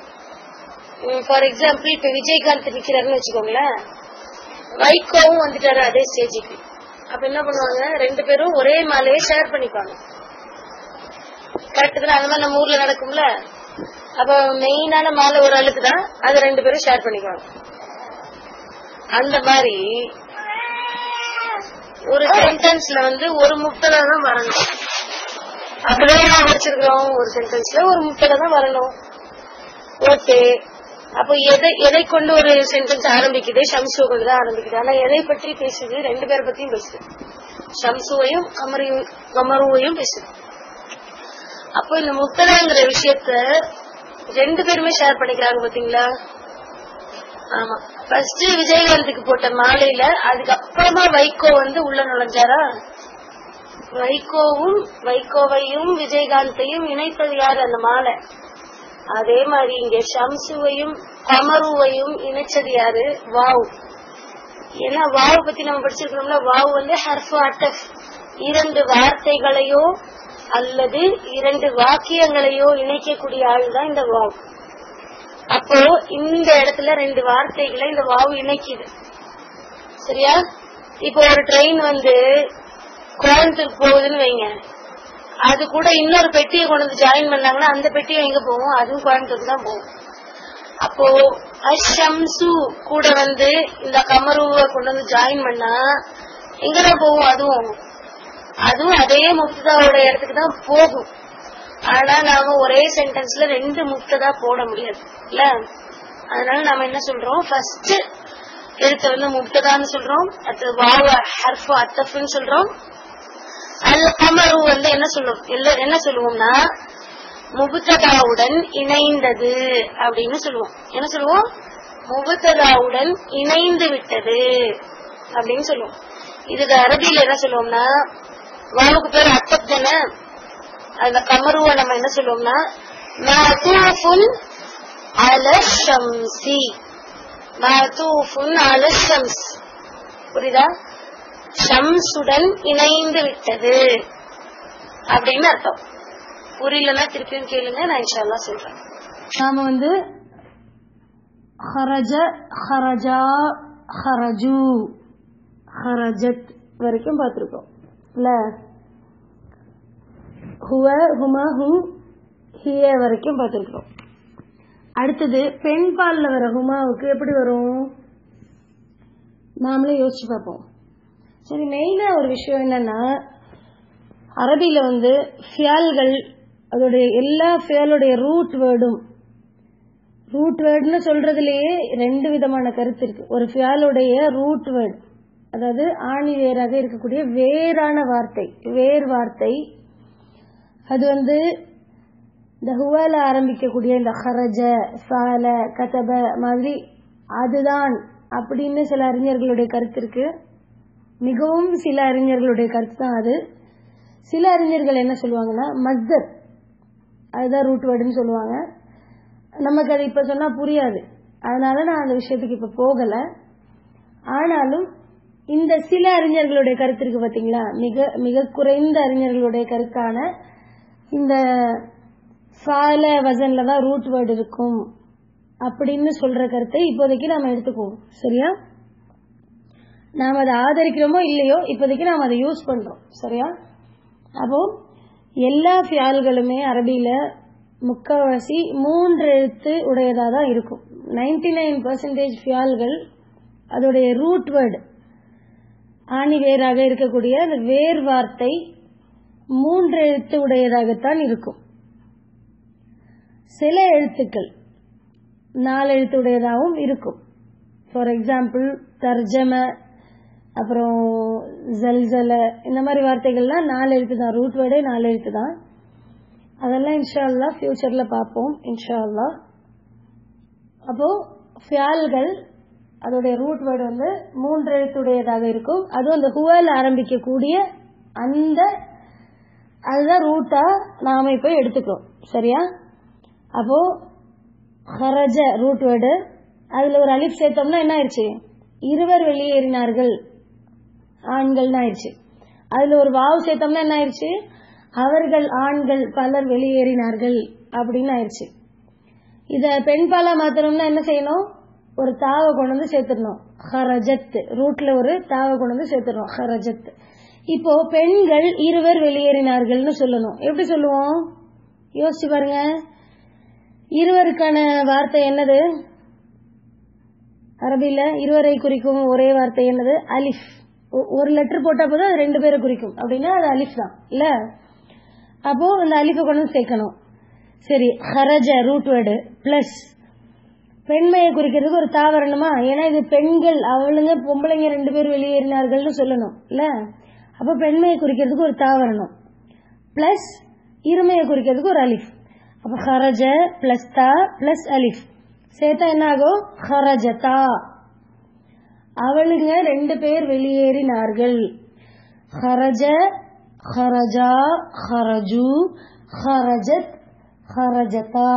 ஃபார் எக்ஸாம்பிள் இப்ப விஜயகாந்த் நிக்கிறாருன்னு வச்சுக்கோங்களேன் வைகோவும் வந்துட்டாரு அதே ஸ்டேஜுக்கு அப்ப என்ன பண்ணுவாங்க ரெண்டு பேரும் ஒரே மாலையை ஷேர் பண்ணிப்பாங்க கரெக்ட் தானே அந்த மாதிரி நம்ம ஊர்ல நடக்கும்ல அப்ப மெயினான மாலை ஒரு ஆளுக்கு தான் அது ரெண்டு பேரும் ஷேர் பண்ணிக்குவாங்க அந்த மாதிரி ஒரு சென்டென்ஸ்ல வந்து ஒரு முட்டை தான் வரணும் அப்படிதான் நான் படிச்சிருக்கிறோம் ஒரு சென்டென்ஸ்ல ஒரு முட்டை தான் வரணும் ஓகே அப்போ எதை எதை கொண்டு ஒரு சென்டென்ஸ் ஆரம்பிக்குது ஷம்சுவை கொண்டு தான் ஆரம்பிக்குது ஆனா எதை பற்றி பேசுது ரெண்டு பேரை பத்தியும் பேசுது ஷம்சுவையும் கமரையும் கமருவையும் பேசுது அப்போ இந்த முத்தலாங்கிற விஷயத்த ரெண்டு பேருமே ஷேர் பண்ணிக்கிறாங்க பாத்தீங்களா ஆமா ஃபர்ஸ்ட் விஜயகாந்துக்கு போட்ட மாலையில அதுக்கப்புறமா வைகோ வந்து உள்ள நுழைஞ்சாரா வைகோவும் வைகோவையும் விஜயகாந்தையும் இணைத்தது யாரு அந்த மாலை அதே மாதிரி இங்க ஷம்சுவையும் கமருவையும் இணைச்சது யாரு வாவ் ஏன்னா வாவ் பத்தி நம்ம படிச்சிருக்கோம்ல வாவ் வந்து ஹர்ஃபு அட்டஃப் இரண்டு வார்த்தைகளையோ அல்லது இரண்டு வாக்கியங்களையோ இணைக்கக்கூடிய ஆள் தான் இந்த வாவ் அப்போ இந்த இடத்துல ரெண்டு வார்த்தைகளை இந்த வாவு இணைக்குது சரியா இப்போ ஒரு ட்ரெயின் வந்து கோயம்புத்தூர் போகுதுன்னு வைங்க அது கூட இன்னொரு பெட்டியை கொண்டு வந்து ஜாயின் பண்ணாங்கன்னா அந்த பெட்டியை எங்க போகும் அதுவும் கோயம்புத்தூர் தான் போகும் அப்போ அஷம்சு கூட வந்து இந்த கமருவை கொண்டு வந்து ஜாயின் பண்ணா எங்கதான் போகும் அதுவும் அதுவும் அதே முக்தாவோட இடத்துக்கு தான் போகும் ஆனா நாம ஒரே சென்டென்ஸ்ல ரெண்டு முக்ததா போட முடியாது இல்ல அதனால நாம என்ன சொல்றோம் ஃபர்ஸ்ட் எழுத்த வந்து முக்ததான்னு சொல்றோம் அடுத்து வாவ ஹர்ஃபு அத்தஃப்னு சொல்றோம் அல் கமரு வந்து என்ன சொல்லுவோம் இல்ல- என்ன சொல்லுவோம்னா முபுத்ததாவுடன் இணைந்தது அப்படின்னு சொல்லுவோம் என்ன சொல்லுவோம் முபுத்ததாவுடன் இணைந்து விட்டது அப்படின்னு சொல்லுவோம் இதுக்கு அரபியில என்ன சொல்லுவோம்னா வாவுக்கு பேர் அத்தப் தானே அந்த கமருவை நம்ம என்ன சொல்லுவோம்னா மாதூஃபுன் அல ஷம்சி மாதூஃபுன் அல ஷம்ஸ் புரியுதா ஷம்சுடன் இணைந்து விட்டது அப்படின்னு அர்த்தம் புரியலன்னா திருப்பியும் கேளுங்க நான் இன்ஷால்லா சொல்றேன் நாம வந்து ஹரஜ ஹரஜா ஹரஜு ஹரஜத் வரைக்கும் பார்த்துருக்கோம் இல்ல ஹுவ ஹுமா ஹும் ஹிய வரைக்கும் பார்த்துருக்கோம் அடுத்தது பெண் பால்ல வர ஹுமாவுக்கு எப்படி வரும் நாமளே யோசிச்சு பார்ப்போம் சரி மெயினா ஒரு விஷயம் என்னன்னா அரபியில வந்து ஃபியால்கள் அதோடைய எல்லா ஃபியாலுடைய ரூட் வேர்டும் ரூட் வேர்டுன்னு சொல்றதுலயே ரெண்டு விதமான கருத்து இருக்கு ஒரு ஃபியாலுடைய ரூட் வேர்டு அதாவது ஆணி வேராக இருக்கக்கூடிய வேறான வார்த்தை வேர் வார்த்தை அது வந்து இந்த ஹுவால ஆரம்பிக்கக்கூடிய இந்த ஹரஜ சால கதப மாதிரி அதுதான் அப்படின்னு சில அறிஞர்களுடைய கருத்து இருக்கு மிகவும் சில அறிஞர்களுடைய கருத்து தான் அது சில அறிஞர்கள் என்ன சொல்லுவாங்கன்னா மஸ்தர் அதுதான் ரூட் வேர்டுன்னு சொல்லுவாங்க நமக்கு அது இப்ப சொன்னா புரியாது அதனால நான் அந்த விஷயத்துக்கு இப்ப போகல ஆனாலும் இந்த சில அறிஞர்களுடைய கருத்து இருக்கு பாத்தீங்களா மிக மிக குறைந்த அறிஞர்களுடைய கருத்தான இந்த ஃபால வசன்ல தான் ரூட் வேர்டு இருக்கும் அப்படின்னு சொல்ற கருத்தை இப்போதைக்கு நாம எடுத்துக்குவோம் சரியா நாம் அதை ஆதரிக்கிறோமோ இல்லையோ இப்போதைக்கு நாம் அதை யூஸ் பண்றோம் சரியா அப்போ எல்லா ஃபியால்களுமே அரபியில முக்கால்வாசி மூன்று எழுத்து உடையதாக தான் இருக்கும் நைன்டி நைன் பர்சன்டேஜ் ஃபியால்கள் அதோடைய ரூட் வேர்டு ஆணி வேராக இருக்கக்கூடிய அந்த வேர் வார்த்தை மூன்று எழுத்து உடையதாகத்தான் இருக்கும் சில எழுத்துக்கள் நாலு எழுத்து உடையதாகவும் இருக்கும் ஃபார் எக்ஸாம்பிள் தர்ஜம அப்புறம் ஜல்ஜல இந்த மாதிரி வார்த்தைகள்லாம் நாலு எழுத்து தான் ரூட் வேர்டே நாலு எழுத்து தான் அதெல்லாம் இன்ஷா அல்லா ஃபியூச்சர்ல பார்ப்போம் இன்ஷா அல்லா அப்போ ஃபியால்கள் அதோடைய ரூட் வேர்டு வந்து மூன்று எழுத்துடையதாக இருக்கும் அதுவும் அந்த ஹுவல் ஆரம்பிக்கக்கூடிய அந்த அதுதான் ரூட்டா நாம இப்ப எடுத்துக்கிறோம் சரியா அப்போ ஹரஜ ரூட் வேர்டு அதுல ஒரு அலிஃப் சேர்த்தோம்னா என்ன ஆயிடுச்சு இருவர் வெளியேறினார்கள் ஆண்கள்னு ஆயிடுச்சு அதுல ஒரு வாவு சேர்த்தோம்னா என்ன ஆயிடுச்சு அவர்கள் ஆண்கள் பலர் வெளியேறினார்கள் அப்படின்னு ஆயிடுச்சு இத பெண் பாலா மாத்தணும்னா என்ன செய்யணும் ஒரு தாவை கொண்டு வந்து சேர்த்துடணும் ஹரஜத் ரூட்ல ஒரு தாவை கொண்டு வந்து சேர்த்துடணும் ஹரஜத் இப்போ பெண்கள் இருவர் வெளியேறினார்கள்னு சொல்லணும் எப்படி சொல்லுவோம் யோசிச்சு பாருங்க இருவருக்கான வார்த்தை என்னது அரபில இருவரை குறிக்கும் ஒரே வார்த்தை என்னது அலிஃப் ஒரு லெட்டர் போட்டா போதும் அது ரெண்டு பேரை குறிக்கும் அப்படின்னா அது அலிஃப் தான் இல்ல அப்போ அந்த அலிஃபை கொண்டு வந்து சேர்க்கணும் சரி ஹரஜ ரூட் வேர்டு பிளஸ் பெண்மையை குறிக்கிறதுக்கு ஒரு தா வரணுமா ஏன்னா இது பெண்கள் அவளுங்க பொம்பளைங்க ரெண்டு பேர் வெளியேறினார்கள்னு சொல்லணும் இல்ல அப்ப பெண்மையை குறிக்கிறதுக்கு ஒரு தா வரணும் பிளஸ் இருமையை குறிக்கிறதுக்கு ஒரு அலிஃப் அப்ப ஹரஜ பிளஸ் தா பிளஸ் அலிஃப் சேர்த்தா என்ன ஆகும் ஹரஜதா அவளுங்க ரெண்டு பேர் வெளியேறினார்கள் ஹரஜ ஹரஜா ஹரஜு ஹரஜத் ஹரஜதா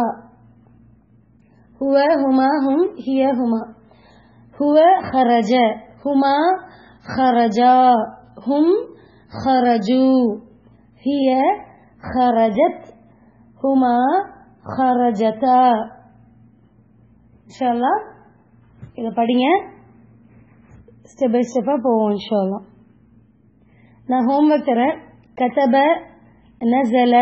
هو هما هم هي هما هو خرج هما خرجا هم خرجوا هي خرجت هما خرجتا இன்ஷால்லா இதை படிங்க ஸ்டெப் பை ஸ்டெப்பாக போவோம் இன்ஷால்லா நான் ஹோம்ஒர்க் தரேன் கதப நசல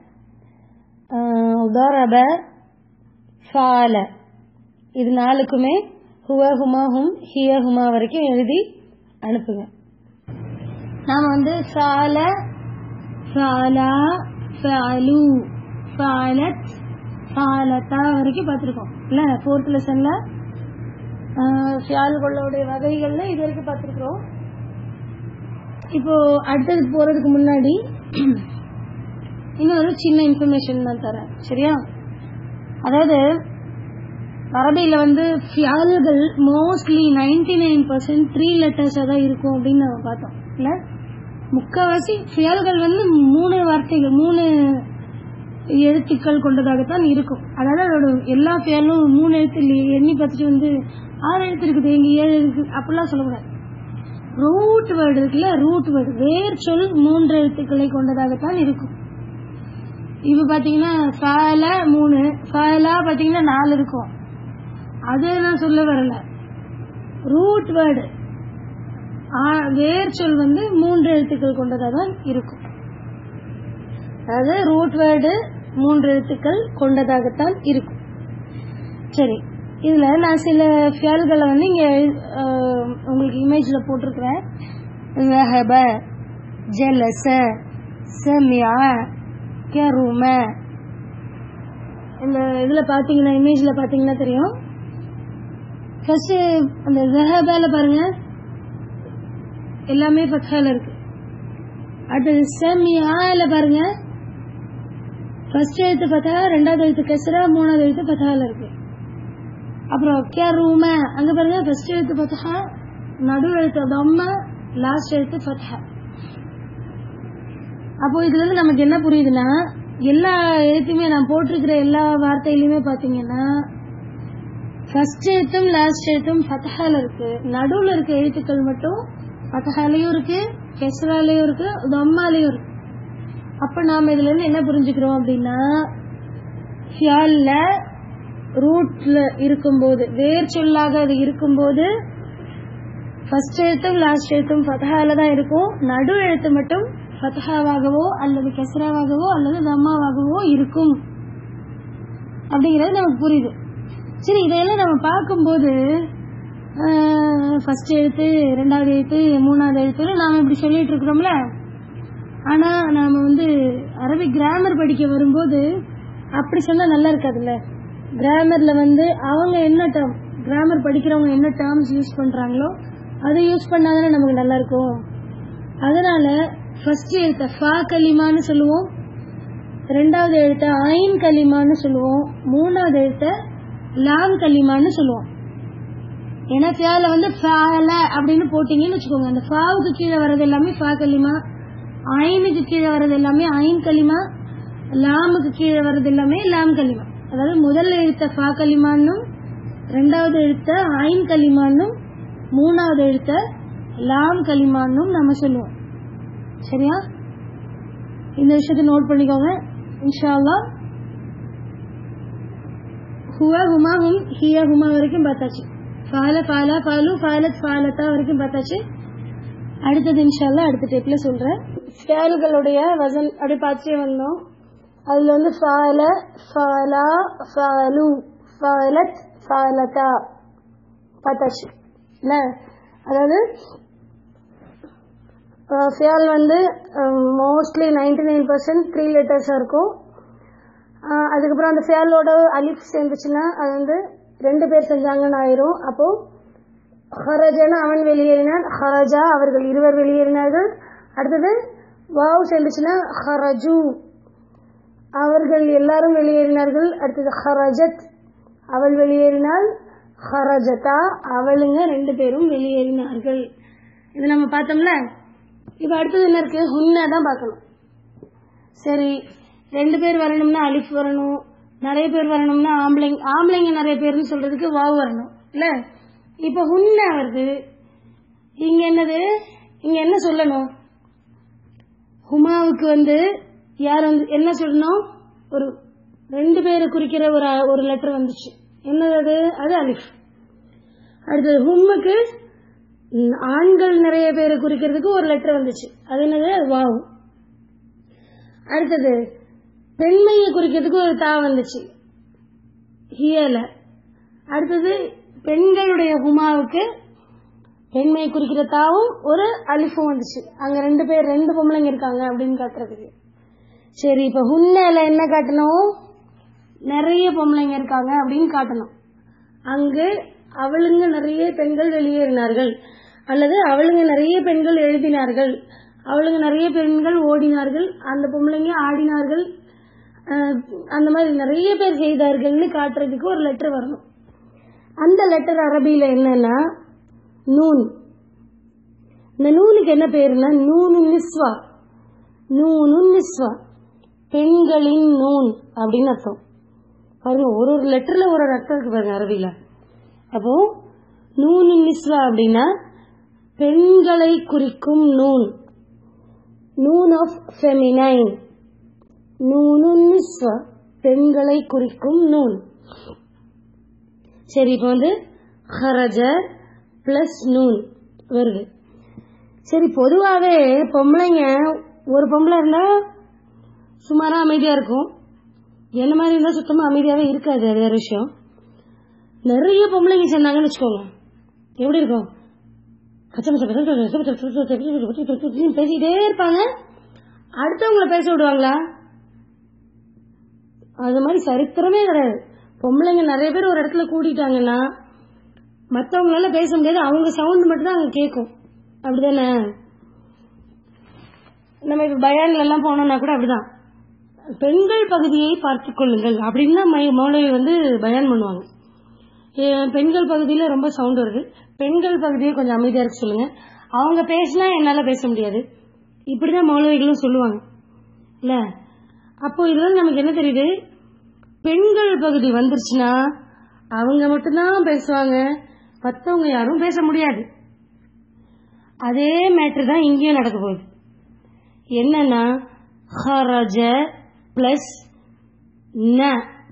உதாரப ஃபால இது நாலுக்குமே ஹுவ ஹுமா ஹும் ஹிய ஹுமா வரைக்கும் எழுதி அனுப்புங்க நாம வந்து ஃபால ஃபாலா ஃபாலு ஃபாலத் ஃபாலத்தா வரைக்கும் பார்த்துருக்கோம் இல்ல ஃபோர்த் லெசன்ல ஃபியால்களுடைய வகைகள்ல இது வரைக்கும் பார்த்துருக்குறோம் இப்போ அடுத்தது போறதுக்கு முன்னாடி இன்னொரு சின்ன இன்ஃபர்மேஷன் தான் தரேன் சரியா அதாவது அரபியில வந்து ஃபியால்கள் mostly ninety nine percent three லெட்டர்ஸா தான் இருக்கும் அப்படின்னு நம்ம பார்த்தோம் இல்ல முக்கால்வாசி ஃபியால்கள் வந்து மூணு வார்த்தைகள் மூணு எழுத்துக்கள் கொண்டதாகத்தான் இருக்கும் அதாவது அதோட எல்லா ஃபியாலும் மூணு எழுத்து எண்ணி பார்த்துட்டு வந்து ஆறு எழுத்து இருக்குது இங்க ஏழு இருக்கு அப்படிலாம் சொல்லக்கூடாது ரூட் வேர்டு இருக்குல்ல ரூட் வேர்டு வேர் சொல் மூன்று எழுத்துக்களை கொண்டதாகத்தான் இருக்கும் இப்ப பாத்தீங்கன்னா ஃபேல மூணு ஃபேலா பாத்தீங்கன்னா நாலு இருக்கும் அது நான் சொல்ல வரல ரூட் வேர்டு ஆ- வேர் சொல் வந்து மூன்று எழுத்துக்கள் கொண்டதாக தான் இருக்கும் அதாவது ரூட் வேர்டு மூன்று எழுத்துக்கள் கொண்டதாகத்தான் இருக்கும் சரி இதுல நான் சில ஃபியால்களை வந்து இங்க அஹ், உங்களுக்கு இமேஜ்ல போட்டிருக்கிறேன் ذهب جلس سمع كرم இந்த இதுல பாத்தீங்கன்னா இமேஜ்ல பாத்தீங்கன்னா தெரியும் ஃபர்ஸ்ட் அந்த ஜஹபால பாருங்க எல்லாமே ஃபத்ஹால இருக்கு அடுத்தது சமியால பாருங்க ஃபர்ஸ்ட் எழுத்து ஃபத்தா ரெண்டாவது எழுத்து கெசரா மூணாவது எழுத்து ஃபத்தால இருக்கு அப்புறம் கே ரூம அங்க பாருங்க ஃபர்ஸ்ட் எழுத்து ஃபத்தா நடு எழுத்து தம்ம லாஸ்ட் எழுத்து ஃபத்தா அப்போ இதுல இருந்து நமக்கு என்ன புரியுதுன்னா எல்லா எழுத்துமே நான் போட்டிருக்கிற எல்லா வார்த்தையிலுமே பாத்தீங்கன்னா ஃபர்ஸ்ட் எழுத்தும் லாஸ்ட் எழுத்தும் ஃபத்தஹால இருக்கு நடுவுல இருக்க எழுத்துக்கள் மட்டும் ஃபத்தஹாலையும் இருக்கு கெஸ்ராலையும் இருக்கு தம்மாலையும் இருக்கு அப்ப நாம இதுல இருந்து என்ன புரிஞ்சுக்கிறோம் அப்படின்னா ஃபியால்ல ரூட்ல இருக்கும்போது வேர் சொல்லாக அது இருக்கும்போது ஃபர்ஸ்ட் எழுத்தும் லாஸ்ட் எழுத்தும் ஃபத்தஹால தான் இருக்கும் நடு எழுத்து மட்டும் ஃபத்தஹாவாகவோ அல்லது கெஸ்ராவாகவோ அல்லது தம்மாவாகவோ இருக்கும் அப்படிங்கிறது நமக்கு புரியுது சரி இதையெல்லாம் நம்ம பார்க்கும்போது ஃபர்ஸ்ட் எழுத்து ரெண்டாவது எழுத்து மூணாவது எழுத்துன்னு நாம இப்படி சொல்லிட்டு இருக்கிறோம்ல ஆனா நாம வந்து அரபிக் கிராமர் படிக்க வரும்போது அப்படி சொன்னா நல்லா இருக்காதுல்ல கிராமர்ல வந்து அவங்க என்ன டேர்ம் கிராமர் படிக்கிறவங்க என்ன டேர்ம்ஸ் யூஸ் பண்றாங்களோ அதை யூஸ் பண்ணாதானே நமக்கு நல்லா இருக்கும் அதனால ஃபர்ஸ்ட் எழுத்த ஃபா கலிமான்னு சொல்லுவோம் ரெண்டாவது எழுத்த ஐன் கலிமான்னு சொல்லுவோம் மூணாவது எழுத்த லாம் கலிமான்னு சொல்லுவோம் ஏன்னா ஃபியால வந்து ஃபால அப்படின்னு போட்டீங்கன்னு வச்சுக்கோங்க அந்த ஃபாவுக்கு கீழே வர்றது எல்லாமே ஃபா கலிமா ஐனுக்கு கீழே வர்றது எல்லாமே ஐன் கலிமா லாமுக்கு கீழே வர்றது எல்லாமே லாம் கலிமா அதாவது முதல் எழுத்த ஃபா கலிமான்னும் ரெண்டாவது எழுத்த ஐன் கலிமான்னும் மூணாவது எழுத்த லாம் கலிமான்னும் நம்ம சொல்லுவோம் சரியா இந்த விஷயத்தை நோட் பண்ணிக்கோங்க இன்ஷா அல்லாஹ் ஹுவ ஹுமா ஹும் ஹிய ஹுமா வரைக்கும் பார்த்தாச்சு ஃபால ஃபாலா ஃபாலு ஃபாலத் ஃபாலத்தா வரைக்கும் பார்த்தாச்சு அடுத்தது இன்ஷால்லா அடுத்த டேப்ல சொல்றேன் ஃபேல்களுடைய வசன் அப்படி பார்த்துட்டே வந்தோம் அதுல வந்து ஃபால ஃபாலா ஃபாலு ஃபாலத் ஃபாலதா பார்த்தாச்சு இல்ல அதாவது ஃபியால் வந்து mostly ninety nine percent three லெட்டர்ஸாக இருக்கும் அஹ் அதுக்கப்புறம் அந்த ஃபேலோட அலிஃப் சேர்ந்துச்சுன்னா அது வந்து ரெண்டு பேர் செஞ்சாங்கன்னு ஆயிரும் அப்போ ஹரஜன அவன் வெளியேறினான் ஹரஜா அவர்கள் இருவர் வெளியேறினார்கள் அடுத்தது வாவ் சேர்ந்துச்சுன்னா ஹரஜு அவர்கள் எல்லாரும் வெளியேறினார்கள் அடுத்தது ஹரஜத் அவள் வெளியேறினாள் ஹரஜதா அவளுங்க ரெண்டு பேரும் வெளியேறினார்கள் இது நம்ம பார்த்தோம்ல இப்ப அடுத்தது என்ன இருக்கு ஹுன்னா தான் பார்க்கணும் சரி ரெண்டு பேர் வரணும்னா அலிஃப் வரணும் நிறைய பேர் வரணும்னா ஆம்பளைங்க ஆம்பளைங்க நிறைய பேர்னு சொல்றதுக்கு வாவ் வரணும் இல்ல இப்ப ஹுன்னா வருது இங்க என்னது இங்க என்ன சொல்லணும் ஹுமாவுக்கு வந்து யார் வந்து என்ன சொல்லணும் ஒரு ரெண்டு பேரை குறிக்கிற ஒரு ஒரு லெட்டர் வந்துச்சு என்னது அது அது அலிஃப் அடுத்தது ஹும்முக்கு ம், ஆண்கள் நிறைய பேரை குறிக்கிறதுக்கு ஒரு லெட்டர் வந்துச்சு அது என்னது அது வாவு அடுத்தது பெண்மையை குறிக்கிறதுக்கு ஒரு தா வந்துச்சு ஹியல அடுத்தது பெண்களுடைய ஹுமாவுக்கு பெண்மையை குறிக்கிற தாவும் ஒரு அலிஃபும் வந்துச்சு அங்க ரெண்டு பேர் ரெண்டு பொம்பளைங்க இருக்காங்க அப்படின்னு காட்டுறதுக்கு சரி இப்ப ஹுன்னல என்ன காட்டணும் நிறைய பொம்பளைங்க இருக்காங்க அப்படின்னு காட்டணும் அங்கு அவளுங்க நிறைய பெண்கள் வெளியேறினார்கள் அல்லது அவளுங்க நிறைய பெண்கள் எழுதினார்கள் அவளுங்க நிறைய பெண்கள் ஓடினார்கள் அந்த பொம்பளைங்க ஆடினார்கள் அஹ், அந்த மாதிரி நிறைய பேர் செய்தார்கள்னு காட்டுறதுக்கு ஒரு லெட்டர் வரணும் அந்த லெட்டர் அரபியில என்னன்னா நூன் இந்த நூனுக்கு என்ன பேருன்னா நூனு நிஸ்வா நூனு நிஸ்வா பெண்களின் நூன் அப்படின்னு அர்த்தம் பாருங்க ஒரு ஒரு லெட்டர்ல ஒரு ஒரு அர்த்தம் இருக்கு பாருங்க அரபியில அப்போ நூனு நிஸ்வா அப்படின்னா பெண்களை குறிக்கும் நூன் நூன் ஆஃப் ஃபெமினைன் நூனு நிஸ்வா பெண்களை குறிக்கும் நூன் சரி இப்போ வந்து ஹரஜ பிளஸ் நூன் வருது சரி பொதுவாகவே பொம்பளைங்க ஒரு பொம்பளை இருந்தால் சுமாராக அமைதியாக இருக்கும் என்ன மாதிரி இருந்தால் சுத்தமாக அமைதியாகவே இருக்காது அது வேறு விஷயம் நிறைய பொம்பளைங்க சேர்ந்தாங்கன்னு வச்சுக்கோங்க எப்படி இருக்கும் பேசிக்கிட்டே இருப்பாங்க அடுத்தவங்கள பேச விடுவாங்களா அது மாதிரி சரித்திரமே கிடையாது பொம்பளைங்க நிறைய பேர் ஒரு இடத்துல கூட்டிட்டாங்கன்னா மற்றவங்களால பேச முடியாது அவங்க சவுண்ட் மட்டும் தான் அங்கே கேட்கும் அப்படிதானே நம்ம இப்போ பயான்ல எல்லாம் போனோம்னா கூட அப்படிதான் பெண்கள் பகுதியை பார்த்துக் கொள்ளுங்கள் அப்படின்னு தான் மை மௌலவி வந்து பயான் பண்ணுவாங்க பெண்கள் பகுதியில் ரொம்ப சவுண்ட் வருது பெண்கள் பகுதியை கொஞ்சம் அமைதியாக இருக்க சொல்லுங்க அவங்க பேசினா என்னால் பேச முடியாது இப்படிதான் மௌலவிகளும் சொல்லுவாங்க இல்ல அப்போ இதுல நமக்கு என்ன தெரியுது பெண்கள் பகுதி வந்துருச்சுன்னா அவங்க மட்டும்தான் பேசுவாங்க மற்றவங்க யாரும் பேச முடியாது அதே மேட்ரு தான் இங்கேயும் நடக்க போகுது என்னன்னா ஹரஜ பிளஸ் ந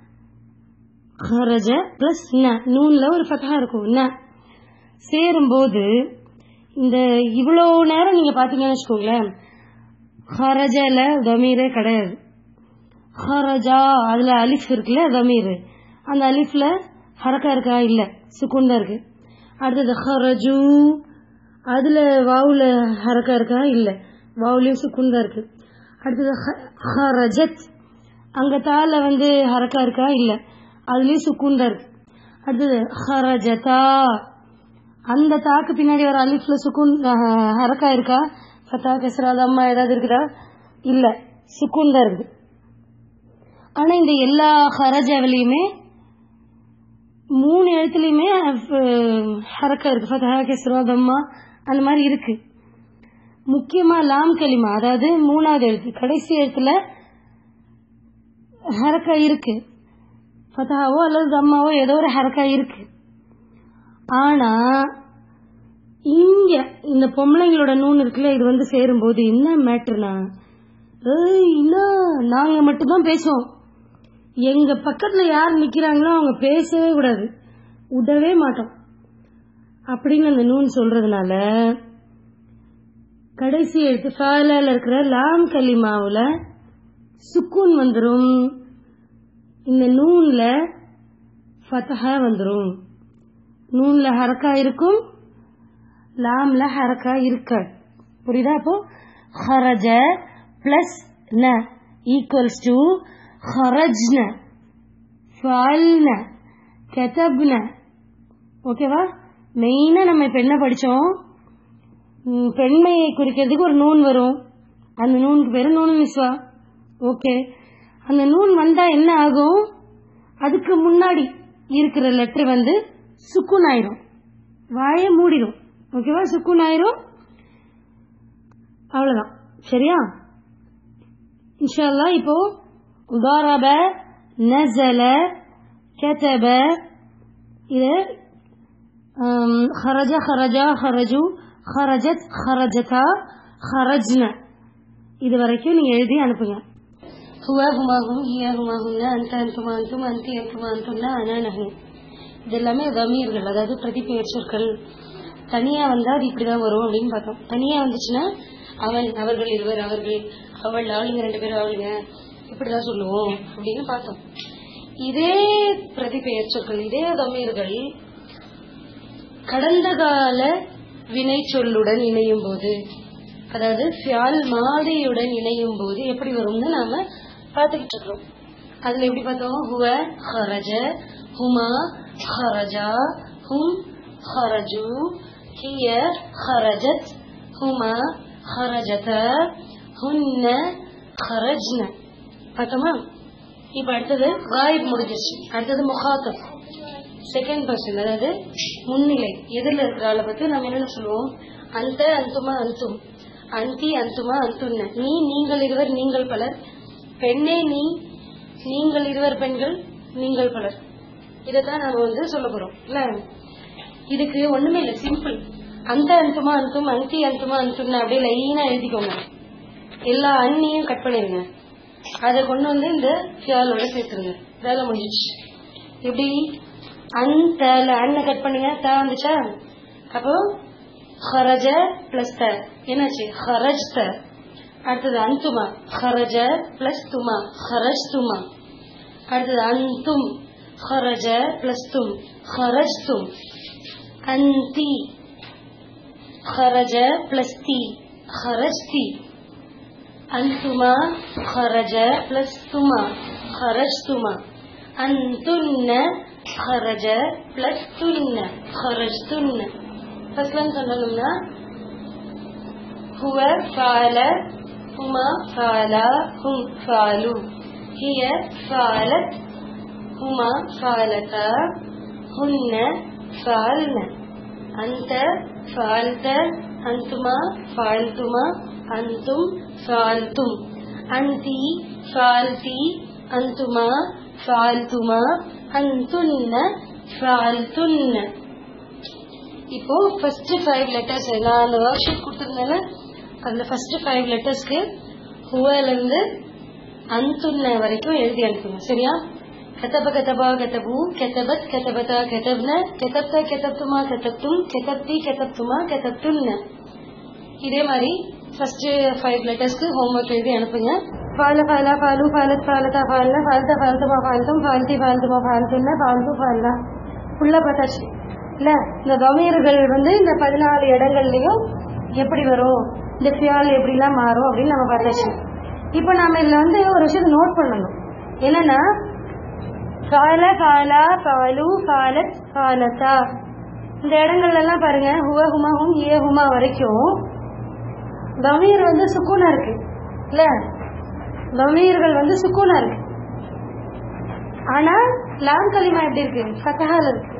ஹரஜ பிளஸ் ந நூன்ல ஒரு ஃபத்தா இருக்கும் ந சேரும்போது இந்த இவ்வளோ நேரம் நீங்க பாத்தீங்கன்னு வச்சுக்கோங்களேன் ஹரஜல தமீரே கிடையாது ஹரஜா அதுல அலிஃப் இருக்குல்ல தமீர் அந்த அலிஃப்ல ஹரக்கா இருக்கா இல்ல சுக்குன் தான் இருக்கு அடுத்தது ஹரஜு அதுல வாவுல ஹரக்கா இருக்கா இல்ல வாவுலயும் சுக்குன் தான் இருக்கு அடுத்தது ஹரஜத் அங்க தால வந்து ஹரக்கா இருக்கா இல்ல அதுலயும் சுக்குன் தான் இருக்கு அடுத்தது ஹரஜதா அந்த தாக்கு பின்னாடி வர அலிஃப்ல சுக்குன் ஹரக்கா இருக்கா ஃபத்தா கஸ்ரா அம்மா ஏதாவது இருக்குதா இல்ல சுக்குன் தான் இருக்குது ஆனா இந்த எல்லா ஹரஜாவிலையுமே மூணு எழுத்துலயுமே ஹரக்கா இருக்கு ஃபத்தா கஸ்ரா அம்மா அந்த மாதிரி இருக்கு முக்கியமா லாம் கலிமா அதாவது மூணாவது எழுத்து கடைசி எழுத்துல ஹரக்கா இருக்கு ஃபத்தாவோ அல்லது தம்மாவோ ஏதோ ஒரு ஹரக்கா இருக்கு ஆனா இங்க இந்த பொம்பளைங்களோட நூன் இருக்குல்ல இது வந்து சேரும்போது என்ன மேட்டர்னா என்ன நாங்க மட்டும்தான் பேசுவோம் எங்க பக்கத்துல யார் நிக்கிறாங்களோ அவங்க பேசவே கூடாது விடவே மாட்டோம் அப்படின்னு அந்த நூன் சொல்றதுனால கடைசி எழுத்து ஃபாலால இருக்கிற லாம் கலிமாவுல சுக்கூன் வந்துரும் இந்த நூன்ல ஃபத்தஹா வந்துரும் நூன்ல ஹரக்கா இருக்கும் லாம்ல ஹரக்கா இருக்காது புரியுதா அப்போ ஹரஜ பிளஸ் ந ஈக்குவல்ஸ் டு ஹரஜ்ன ஃபால்ன கெதப்ன ஓகேவா மெயினா நம்ம இப்ப என்ன படிச்சோம் பெண்மையை குறிக்கிறதுக்கு ஒரு நூன் வரும் அந்த நூனுக்கு பேரு நூன் நிஸ்வா ஓகே அந்த நூன் வந்தா என்ன ஆகும் அதுக்கு முன்னாடி இருக்கிற லெட்டர் வந்து சுக்குன் ஆயிரும் வாய மூடிடும் ஓகேவா சுக்குன் ஆயிரும் அவ்வளவுதான் சரியா இன்ஷால்லா இப்போ ضرب نزل كتب இது خرج خرجا خرجوا خرجت خرجتا خرجنا இது வரைக்கும் நீங்க எழுதி அனுப்புங்க ஹுவா ஹுமாஹும் ஹியா ஹுமாஹும்னா அந்த அந்துமா அந்தும் அந்தி அந்துமா அந்தும்னா அனா நஹு இது எல்லாமே கமீர்கள் அதாவது பிரதிபெயர் சொற்கள் தனியா வந்தா அது இப்படிதான் வரும் அப்படின்னு பார்த்தோம் தனியா வந்துச்சுன்னா அவன் அவர்கள் இருவர் அவர்கள் அவள் ஆளுங்க ரெண்டு பேரும் ஆளுங்க இப்படிதான் சொல்லுவோம் அப்படின்னு பார்த்தோம் இதே பிரதிபெயர் சொற்கள் இதே கமீர்கள் கடந்த கால வினை சொல்லுடன் இணையும் போது அதாவது ஃபியால் மாதியுடன் இணையும் போது எப்படி வரும்னு நாம பார்த்துக்கிட்டு இருக்கிறோம் அதுல எப்படி பார்த்தோம் ஹுவ ஹரஜ ஹுமா ஹரஜா ஹும் ஹரஜு ஹிய ஹரஜத் ஹுமா ஹரஜத ஹுன்ன ஹரஜ்ன பார்த்தோமா இப்ப அடுத்தது காயிப் முடிஞ்சிருச்சு அடுத்தது முகாத்தப் செகண்ட் பர்சன் அதாவது முன்னிலை எதிரில் இருக்கிற ஆளை பத்தி நம்ம என்ன சொல்லுவோம் அந்த அந்துமா அந்தும் அந்தி அந்துமா அந்துன்ன நீ நீங்கள் இருவர் நீங்கள் பலர் பெண்ணே நீ நீங்கள் இருவர் பெண்கள் நீங்கள் பலர் இதைத்தான் நாம வந்து சொல்ல போறோம் இல்ல இதுக்கு ஒண்ணுமே இல்ல சிம்பிள் அந்த அந்துமா அந்தும் அந்தி அந்துமா அந்துன்ன அப்படியே லைனா எழுதிக்கோங்க எல்லா அண்ணியும் கட் பண்ணிருங்க அதை கொண்டு வந்து இந்த ஃபியாலோட சேர்த்துருங்க வேலை முடிஞ்சிச்சு எப்படி அந்த அண்ணை கட் பண்ணுங்க தா வந்துச்சா அப்போ ஹரஜ பிளஸ் த என்னாச்சு ஹரஜ் த அடுத்தது அந்துமா ஹரஜ பிளஸ் துமா ஹரஜ் துமா அடுத்தது அந்தும் ஹரஜ பிளஸ் தும் ஹரஜ் தும் அந்தி ஹரஜ பிளஸ் தி ஹரஜ் தி அந்துமா ஹரஜ பிளஸ் துமா ஹரஜ் துமா அந்துன்ன ஹரஜ பிளஸ் துன்ன ஹரஜ் துன்ன ஃபர்ஸ்ட்ல சொல்லணும்னா هو فعل هما فعلا هم فعلوا هي فعلت هما فعلتا هن فعلن أنت فعلت أنتما فعلتما أنتم فعلتم أنت فعلتي أنتما فعلتما أنتن فعلتن இப்போ ஃபர்ஸ்ட் ஃபைவ் லெட்டர்ஸ் நான் அந்த ஒர்க் ஷீட் கொடுத்துருந்தேன்ல அதில் ஃபர்ஸ்ட் ஃபைவ் லெட்டர்ஸ்க்கு ஹுவலேருந்து அந்துன்ன வரைக்கும் எழுதி அனுப்புங்க சரியா கெத்தப கெத்தபா கெத்தபு கெத்தபத் கெத்தபதா கெத்தப்ன கெத்தப்த கெத்தப்துமா கெத்தப்தும் கெத்தப்தி கெத்தப்துமா கெத்தப்துன்ன இதே மாதிரி ஃபர்ஸ்ட் ஃபைவ் லெட்டர்ஸ்க்கு ஹோம்ஒர்க் எழுதி அனுப்புங்க ஃபால ஃபாலா ஃபாலு ஃபாலத் ஃபாலதா ஃபால்ன ஃபால்தா ஃபால்துமா ஃபால்தும் ஃபால்தி ஃபால்துமா ஃபால்துன்ன ஃபால்து ஃபால்னா ஃபுல்லாக பார்த்தாச்சு இல்ல இந்த கமீர்கள் வந்து இந்த பதினாலு இடங்கள்லயும் எப்படி வரும் இந்த ஃபியால் எப்படிலாம் மாறும் அப்படின்னு நம்ம பார்த்தாச்சு இப்போ நாம இதுல வந்து ஒரு விஷயத்தை நோட் பண்ணணும் என்னன்னா ஃபால ஃபாலா ஃபாலு ஃபாலத் ஃபாலதா இந்த இடங்கள்ல எல்லாம் பாருங்க ஹுவ ஹுமா ஹும் ஏ ஹுமா வரைக்கும் தமீர் வந்து சுக்கூனா இருக்கு இல்ல தமீர்கள் வந்து சுக்கூனா இருக்கு ஆனா லாம் கலிமா எப்படி இருக்கு ஃபத்தஹால இருக்கு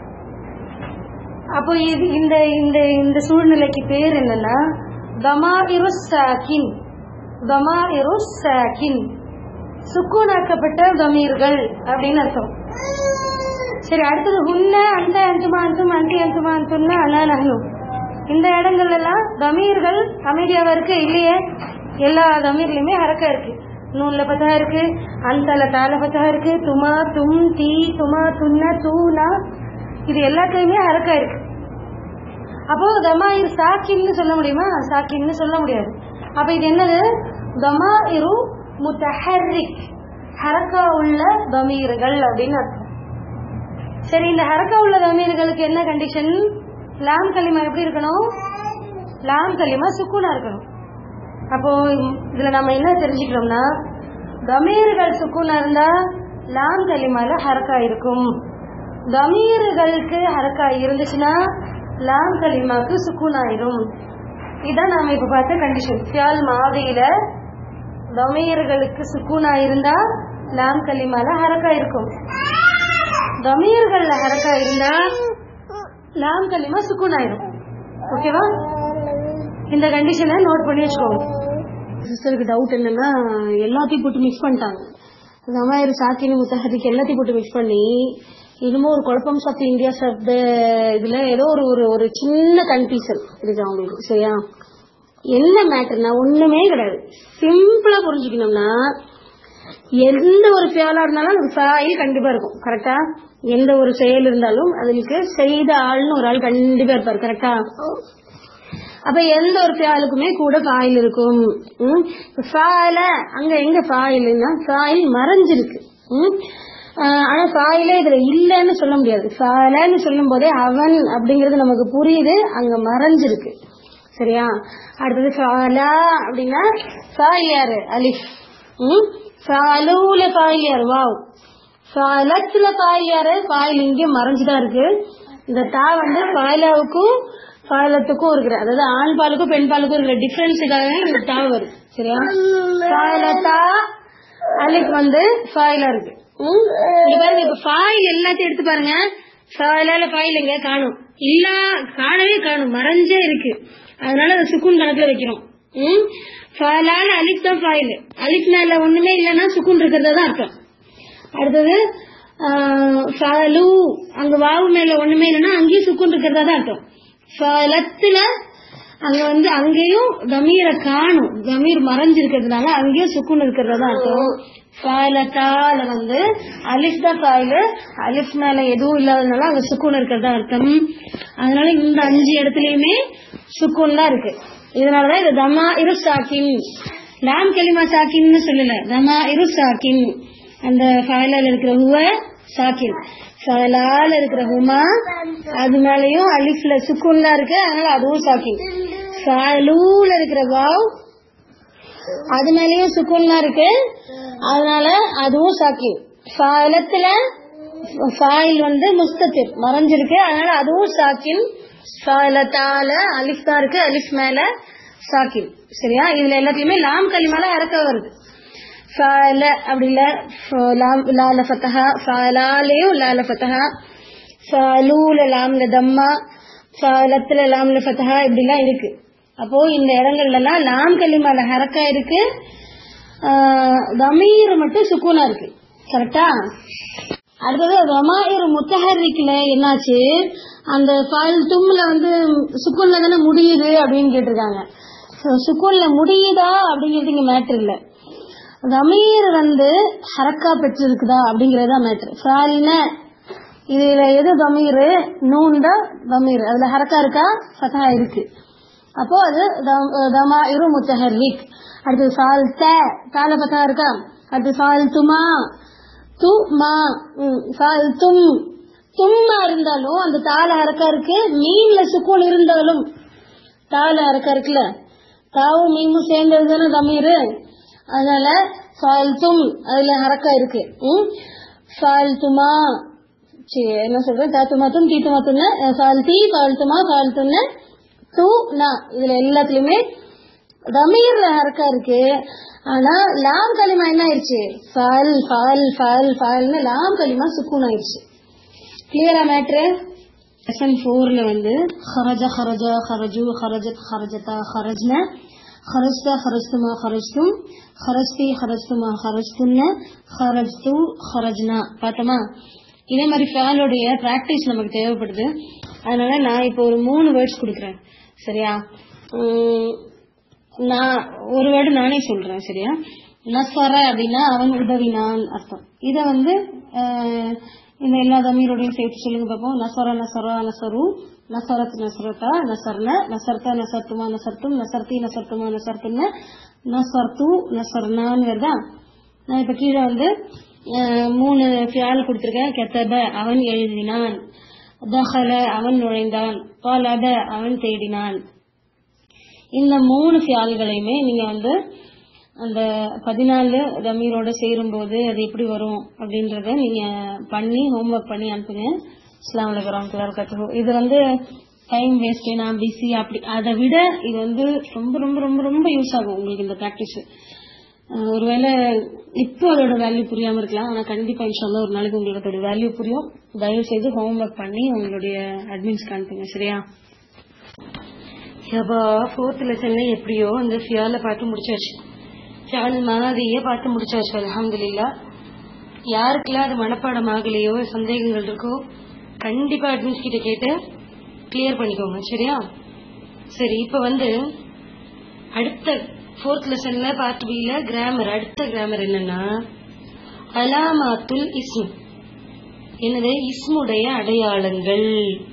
அப்போ இது இந்த இந்த இந்த சூழ்நிலைக்கு பேர் என்னன்னா தமாஇரு சாக்கின் தமாஇரு சாக்கின் சுக்கூனாக்கப்பட்ட தமீர்கள் அப்படின்னு அர்த்தம் சரி அடுத்தது ஹுன்ன அந்த அந்துமா அந்தும் அந்தி அந்துமா அந்துன்னா அண்ணா நகனும் இந்த இடங்கள்ல எல்லாம் தமீர்கள் அமைதியாவா இருக்கு இல்லையே எல்லா தமீர்லயுமே ஹரக்கா இருக்கு நூல்ல பத்தா இருக்கு அந்தல தால பத்தா இருக்கு துமா தும் தீ துமா துன்ன தூனா இது எல்லாத்தையுமே ஹரக்கா இருக்கு அப்போ தமாயிர் சாக்கின்னு சொல்ல முடியுமா சாக்கின்னு சொல்ல முடியாது அப்ப இது என்னது தமாயிரு முத்தஹர்ரிக் ஹரக்கா உள்ள தமீர்கள் அப்படின்னு அர்த்தம் சரி இந்த ஹரக்கா உள்ள தமீர்களுக்கு என்ன கண்டிஷன் லாம் கலிமா எப்படி இருக்கணும் லாம் கலிமா சுக்குனா இருக்கணும் அப்போ இதுல நம்ம என்ன தெரிஞ்சுக்கிறோம்னா தமீர்கள் சுக்குனா இருந்தா லாம் கலிமால ஹரக்கா இருக்கும் தமீர்களுக்கு ஹரக்கா இருந்துச்சுன்னா லாம் கலிமாக்கு சுக்குன் ஆயிரும் இதான் நாம இப்ப பார்த்த கண்டிஷன் ஃபியால் மாதியில தமீர்களுக்கு சுக்குனா இருந்தா லாம் கலிமால ஹரக்கா இருக்கும் தமீர்கள்ல ஹரக்கா இருந்தா லாம் கலிமா சுக்குன் ஆயிரும் ஓகேவா இந்த கண்டிஷனை நோட் பண்ணி வச்சுக்கோங்க சிஸ்டருக்கு டவுட் என்னன்னா எல்லாத்தையும் போட்டு மிக்ஸ் பண்ணிட்டாங்க தமாயிரு சாக்கினி முத்தஹரிக்கு எல்லாத்தையும் போட்டு மிக்ஸ் பண்ணி இன்னமும் ஒரு குழப்பம் ஆஃப் இந்தியா சப்த இதுல ஏதோ ஒரு ஒரு ஒரு சின்ன கன்ஃபியூஷன் இருக்கு அவங்களுக்கு சரியா என்ன மேட்டர்னா ஒண்ணுமே கிடையாது சிம்பிளா புரிஞ்சுக்கணும்னா எந்த ஒரு செயலா இருந்தாலும் அதுக்கு சாயில் கண்டிப்பா இருக்கும் கரெக்டா எந்த ஒரு செயல் இருந்தாலும் அதுக்கு செய்த ஆள்னு ஒரு ஆள் கண்டிப்பா இருப்பாரு கரெக்டா அப்ப எந்த ஒரு ஃபியாலுக்குமே கூட ஃபாயில் இருக்கும் ம்? ஃபாயில அங்க எங்க ஃபாயில்னா ஃபாயில் மறைஞ்சிருக்கு ம்? ஆஹ் ஆனா ஃபாயிலே இதுல இல்லைன்னு சொல்ல முடியாது ஃபாயிலன்னு சொல்லும் போதே அவன் அப்படிங்கறது நமக்கு புரியுது அங்க மறைஞ்சிருக்கு சரியா அடுத்தது ஃபாலா அப்படின்னா ஃபாயில் யாரு அலிஃப் ம்? ஃபாலூல ஃபாயில் யாரு வாவ் ஃபாலத்துல ஃபாயில் யாரு ஃபாயில் இங்கே மறைஞ்சுதான் இருக்கு இந்த தா வந்து ஃபாயிலாவுக்கும் ஃபாயிலத்துக்கும் இருக்கிற அதாவது ஆண் பாலுக்கும் பெண் பாலுக்கும் இருக்கிற டிஃபரன்ஸுக்காக இந்த தா வருது சரியா ஃபாயிலத்தா அலிஃப் வந்து ஃபாயிலா இருக்கு ம்? இங்க பாருங்க இப்ப ஃபாயில் எல்லாத்தையும் எடுத்து பாருங்க ஃபாயிலால ஃபாயில் எங்க காணும் இல்ல காணவே காணும் மறைஞ்சே இருக்கு அதனால அதை சுக்குன் கணக்குல வைக்கிறோம் ம்? ஃபாயிலால அலிஃப் தான் ஃபாயில் அலிஃப்னால ஒண்ணுமே இல்லைன்னா சுக்குன் இருக்கிறதா தான் அர்த்தம் அடுத்தது ஆஹ், ஃபலு அங்க வாவு மேல ஒண்ணுமே இல்லைன்னா அங்கேயும் சுக்குன் இருக்கிறதா தான் அர்த்தம் ஃபலத்துல அங்க வந்து அங்கேயும் தமீரை காணும் தமீர் மறைஞ்சிருக்கிறதுனால அங்கேயும் சுக்குன் இருக்கிறதா தான் அர்த்தம் ஃபாயிலத்தால வந்து அலிஃப் தான் ஃபாயிலு அலிஃப் மேல எதுவும் இல்லாததுனால அங்க சுக்குன் இருக்கிறதா அர்த்தம் அதனால இந்த அஞ்சு இடத்துலயுமே சுக்குன் தான் இருக்கு இதனாலதான் இது தமா இரு சாக்கின் லாம் கலிமா சாக்கின்னு சொல்லல தமா இரு சாக்கின் அந்த ஃபாயிலால இருக்கிற ஹுவ சாக்கின் ஃபலால இருக்கிற ஹுமா அது மேலயும் அலிஃப்ல சுக்குன் தான் இருக்கு அதனால அதுவும் சாக்கின் ஃபலூல இருக்கிற வாவ் அது மேலயும் சுக்குன் தான் இருக்கு அதனால அதுவும் சாக்கின் ஃபாயிலத்துல ஃபாயில் வந்து முஸ்தத்திர் மறைஞ்சிருக்கு அதனால அதுவும் சாக்கின் ஃபாயிலத்தால அலிஃப் தான் இருக்கு அலிஃப் மேல சாக்கின் சரியா இதுல எல்லாத்தையுமே லாம் கலிமால இறக்க வருது ஃபால அப்படி இல்ல ஃப- லாம் லால ஃபத்தஹா ஃபாலாலையும் லால ஃபத்தஹா ஃபாலூல லாம்ல தம்மா ஃபாலத்துல லாம்ல ஃபத்தஹா இப்படிலாம் இருக்கு அப்போ இந்த இடங்கள்ல எல்லாம் லாம் கலிமால ஹரக்கா இருக்கு தமீர் மட்டும் சுக்கூனா இருக்கு கரெக்டா அடுத்தது ரமாயிர் முத்தஹரிக்ல என்னாச்சு அந்த ஃபைல் தும்ல வந்து சுக்குன்ல தானே முடியுது அப்படின்னு கேட்டிருக்காங்க So, சுக்குன்ல முடியுதா அப்படிங்கிறது இங்க மேட்ரு இல்ல ரமீர் வந்து ஹரக்கா பெற்றிருக்குதா அப்படிங்கறது தான் மேட்ரு ஃபாலின இதுல எது தமீர் நூன் தான் தமீர் அதுல ஹரக்கா இருக்கா ஃபதா இருக்கு அப்போ அது தமாயிரு முத்தஹர்ரிக் அடுத்து ஃபால் த தால ஃபதா இருக்கா அடுத்து ஃபால் துமா து மா ம், ஃபால் தும் தும்மா இருந்தாலும் அந்த தால ஹரக்கா இருக்கு மீன்ல சுக்கூன் இருந்தாலும் தால ஹரக்கா இருக்குல்ல தாவும் மீமும் சேர்ந்தது தானே தமீர் அதனால ஃபால் தும் அதுல ஹரக்கா இருக்கு ம் ஃபால் துமா சரி, என்ன சொல்றேன் தாத்துமா தும் தீத்துமா துண்ண ஃபால் தீ ஃபால் துமா ஃபால் துண்ண தூ நா இதுல எல்லாத்துலயுமே தமீர்ல ஹரக்கா இருக்கு ஆனா லாம் கலிமா என்ன ஆயிருச்சு ஃபால் ஃபால் ஃபால் ஃபால்னு லாம் கலிமா சுக்கூன் ஆயிருச்சு கிளியரா மேட்ரு லெசன் ஃபோர்ல வந்து خرج خرج خرجوا خرجت خرجتا خرجنا خرجت خرجتما خرجتم خرجتي خرجتما خرجتن خرجتو خرجنا பார்த்தோமா இதே மாதிரி ஃபேலோடைய பிராக்டிஸ் நமக்கு தேவைப்படுது அதனால நான் இப்போ ஒரு மூணு வேர்ட்ஸ் கொடுக்குறேன் சரியா உம், நான் ஒரு வேர்டு நானே சொல்றேன் சரியா நஸ்வர அப்படின்னா அவன் உதவினான் அர்த்தம் இத வந்து அஹ், இந்த எல்லா தமீரோடையும் சேர்த்து சொல்லுங்க பார்ப்போம் நசர நசரா நசரு நசரத் நசரதா நசர்ன நசர்த்தா நசர்த்துமா நசர்த்தும் நசர்த்தி நசர்த்துமா நசர்த்துன்னு நசர்த்து நசர்னான்னு வருதா நான் இப்ப கீழே வந்து அஹ், மூணு ஃபியால் கொடுத்திருக்கேன் கெத்தப அவன் எழுதினான் தஹல அவன் நுழைந்தான் பாலப அவன் தேடினான் இந்த மூணு ஃபியால்களையுமே நீங்க வந்து அந்த பதினாலு ரமீரோட சேரும்போது அது எப்படி வரும் அப்படின்றத நீங்க பண்ணி ஹோம்ஒர்க் பண்ணி அனுப்புங்க இஸ்லாம் வரமத்துல்லாஹு இது வந்து டைம் வேஸ்ட் நான் பிஸி அப்படி அதை விட இது வந்து ரொம்ப ரொம்ப ரொம்ப ரொம்ப யூஸ் ஆகும் உங்களுக்கு இந்த ப்ராக்டிஸ் ஒருவேளை இப்போ அதோட வேல்யூ புரியாம இருக்கலாம் ஆனா கண்டிப்பா இன்ஷால்லா ஒரு நாளைக்கு உங்களுக்கு அதோட வேல்யூ புரியும் தயவு செய்து ஹோம்ஒர்க் பண்ணி உங்களுடைய அட்மின்ஸ்க்கு அனுப்புங்க சரியா யபா ஃபோர்த் லெசன்ல எப்படியோ அந்த ஃபியால பார்த்து முடிச்சாச்சு ஃபியால் மாதிரியே பார்த்து முடிச்சாச்சு அல்ஹம்துலில்லா யாருக்கெல்லாம் அது மனப்பாடம் ஆகலையோ சந்தேகங்கள் இருக்கோ கண்டிப்பா அட்மின்ஸ் கிட்ட கேட்டு கிளியர் பண்ணிக்கோங்க சரியா சரி இப்ப வந்து அடுத்த ஃபோர்த் லெசன்ல பார்ட் பில கிராமர் அடுத்த கிராமர் என்னன்னா அலாமாத்துல் இஸ்ம் என்னது இஸ்முடைய அடையாளங்கள்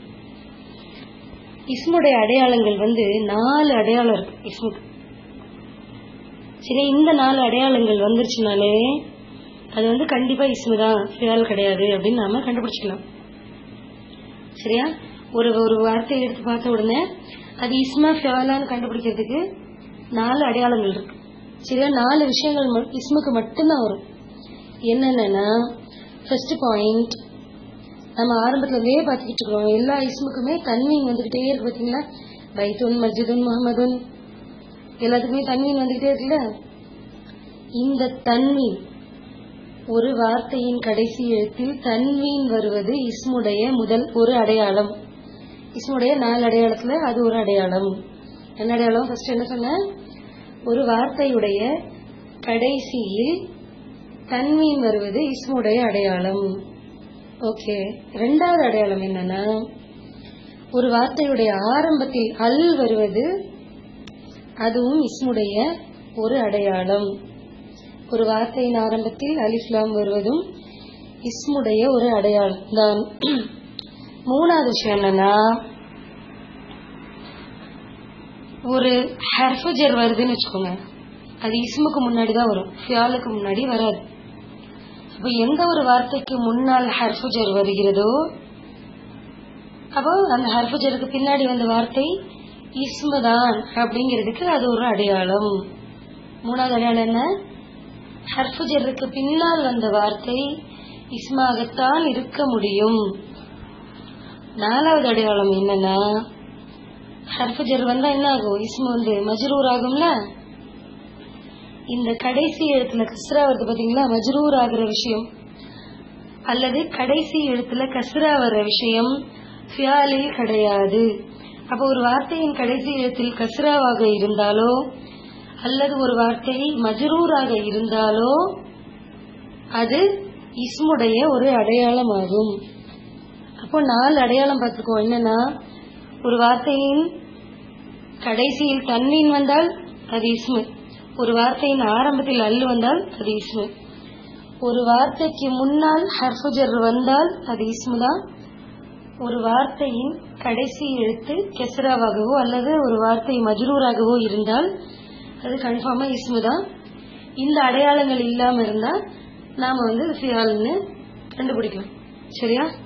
இஸ்முடைய அடையாளங்கள் வந்து நாலு அடையாளம் இருக்கு இஸ்முக்கு சரி இந்த நாலு அடையாளங்கள் வந்துருச்சுனாலே அது வந்து கண்டிப்பா இஸ்மு தான் ஃபியால் கிடையாது அப்படின்னு நாம கண்டுபிடிச்சிக்கலாம் சரியா ஒரு ஒரு வார்த்தையை எடுத்து பார்த்த உடனே அது இஸ்மா ஃபியாலான்னு கண்டுபிடிக்கிறதுக்கு நாலு அடையாளங்கள் இருக்கு சரியா நாலு விஷயங்கள் ம- இஸ்முக்கு மட்டும்தான் வரும் என்னென்னா ஃபர்ஸ்ட் பாயிண்ட் நம்ம ஆரம்பத்துல இருந்தே பார்த்துக்கிட்டு இருக்கோம் எல்லா இஸ்முக்குமே தன்மீன் வந்துகிட்டே இருக்கு பாத்தீங்களா பைத்துன் மஸ்ஜிதுன் முகமதுன் எல்லாத்துக்குமே தன்மீன் வந்துகிட்டே இருக்குல்ல இந்த தன்மீன் ஒரு வார்த்தையின் கடைசி எழுத்தில் தன்மீன் வருவது இஸ்முடைய முதல் ஒரு அடையாளம் இஸ்முடைய நாலு அடையாளத்துல அது ஒரு அடையாளம் என்ன அடையாளம் ஃபர்ஸ்ட் என்ன சொன்ன ஒரு வார்த்தையுடைய கடைசியில் தன்மீன் வருவது இஸ்முடைய அடையாளம் ஓகே ரெண்டாவது அடையாளம் என்னன்னா ஒரு வார்த்தையுடைய ஆரம்பத்தில் அல் வருவது அதுவும் இஸ்முடைய ஒரு அடையாளம் ஒரு வார்த்தையின் ஆரம்பத்தில் அலிஃப்லாம் வருவதும் இஸ்முடைய ஒரு அடையாளம் தான் மூணாவது விஷயம் என்னன்னா ஒரு ஹர்ஃபுஜர் வருதுன்னு வச்சுக்கோங்க அது இஸ்முக்கு முன்னாடி தான் வரும் ஃபியாலுக்கு முன்னாடி வராது அப்போ எந்த ஒரு வார்த்தைக்கு முன்னால் ஹர்ஃபுஜர் வருகிறதோ அப்போ அந்த ஹர்ஃபுஜருக்கு பின்னாடி வந்த வார்த்தை இஸ்மதான் அப்படிங்கிறதுக்கு அது ஒரு அடையாளம் மூணாவது அடையாளம் என்ன ஹர்ஃபுஜருக்கு பின்னால் வந்த வார்த்தை இஸ்மாகத்தான் இருக்க முடியும் நாலாவது அடையாளம் என்னன்னா ஹர்ஃபுஜர் வந்தா என்ன ஆகும் இஸ்மு வந்து மஜ்ரூர் ஆகும்ல இந்த கடைசி எழுத்துல கஸ்ரா வருது பாத்தீங்களா மஜ்ரூர் ஆகிற விஷயம் அல்லது கடைசி எழுத்துல கஸ்ரா வர்ற விஷயம் ஃபியாலில் கிடையாது அப்போ ஒரு வார்த்தையின் கடைசி எழுத்தில் கஸ்ராவாக இருந்தாலோ அல்லது ஒரு வார்த்தை மஜ்ரூராக இருந்தாலோ அது இஸ்முடைய ஒரு அடையாளமாகும் அப்போ நாலு அடையாளம் பார்த்துக்கோ என்னன்னா ஒரு வார்த்தையின் கடைசியில் தன்மீன் வந்தால் அது இஸ்மு ஒரு வார்த்தையின் ஆரம்பத்தில் அல்லு வந்தால் அது இஸ்மு ஒரு வார்த்தைக்கு முன்னால் ஹர்ஃபுஜர் வந்தால் அது இஸ்மு தான் ஒரு வார்த்தையின் கடைசி எழுத்து கெசராவாகவோ அல்லது ஒரு வார்த்தை மஜ்ரூராகவோ இருந்தால் அது கன்ஃபார்மா இஸ்மு தான் இந்த அடையாளங்கள் இல்லாம இருந்தா நாம வந்து ஃபியால்னு கண்டுபிடிக்கலாம் சரியா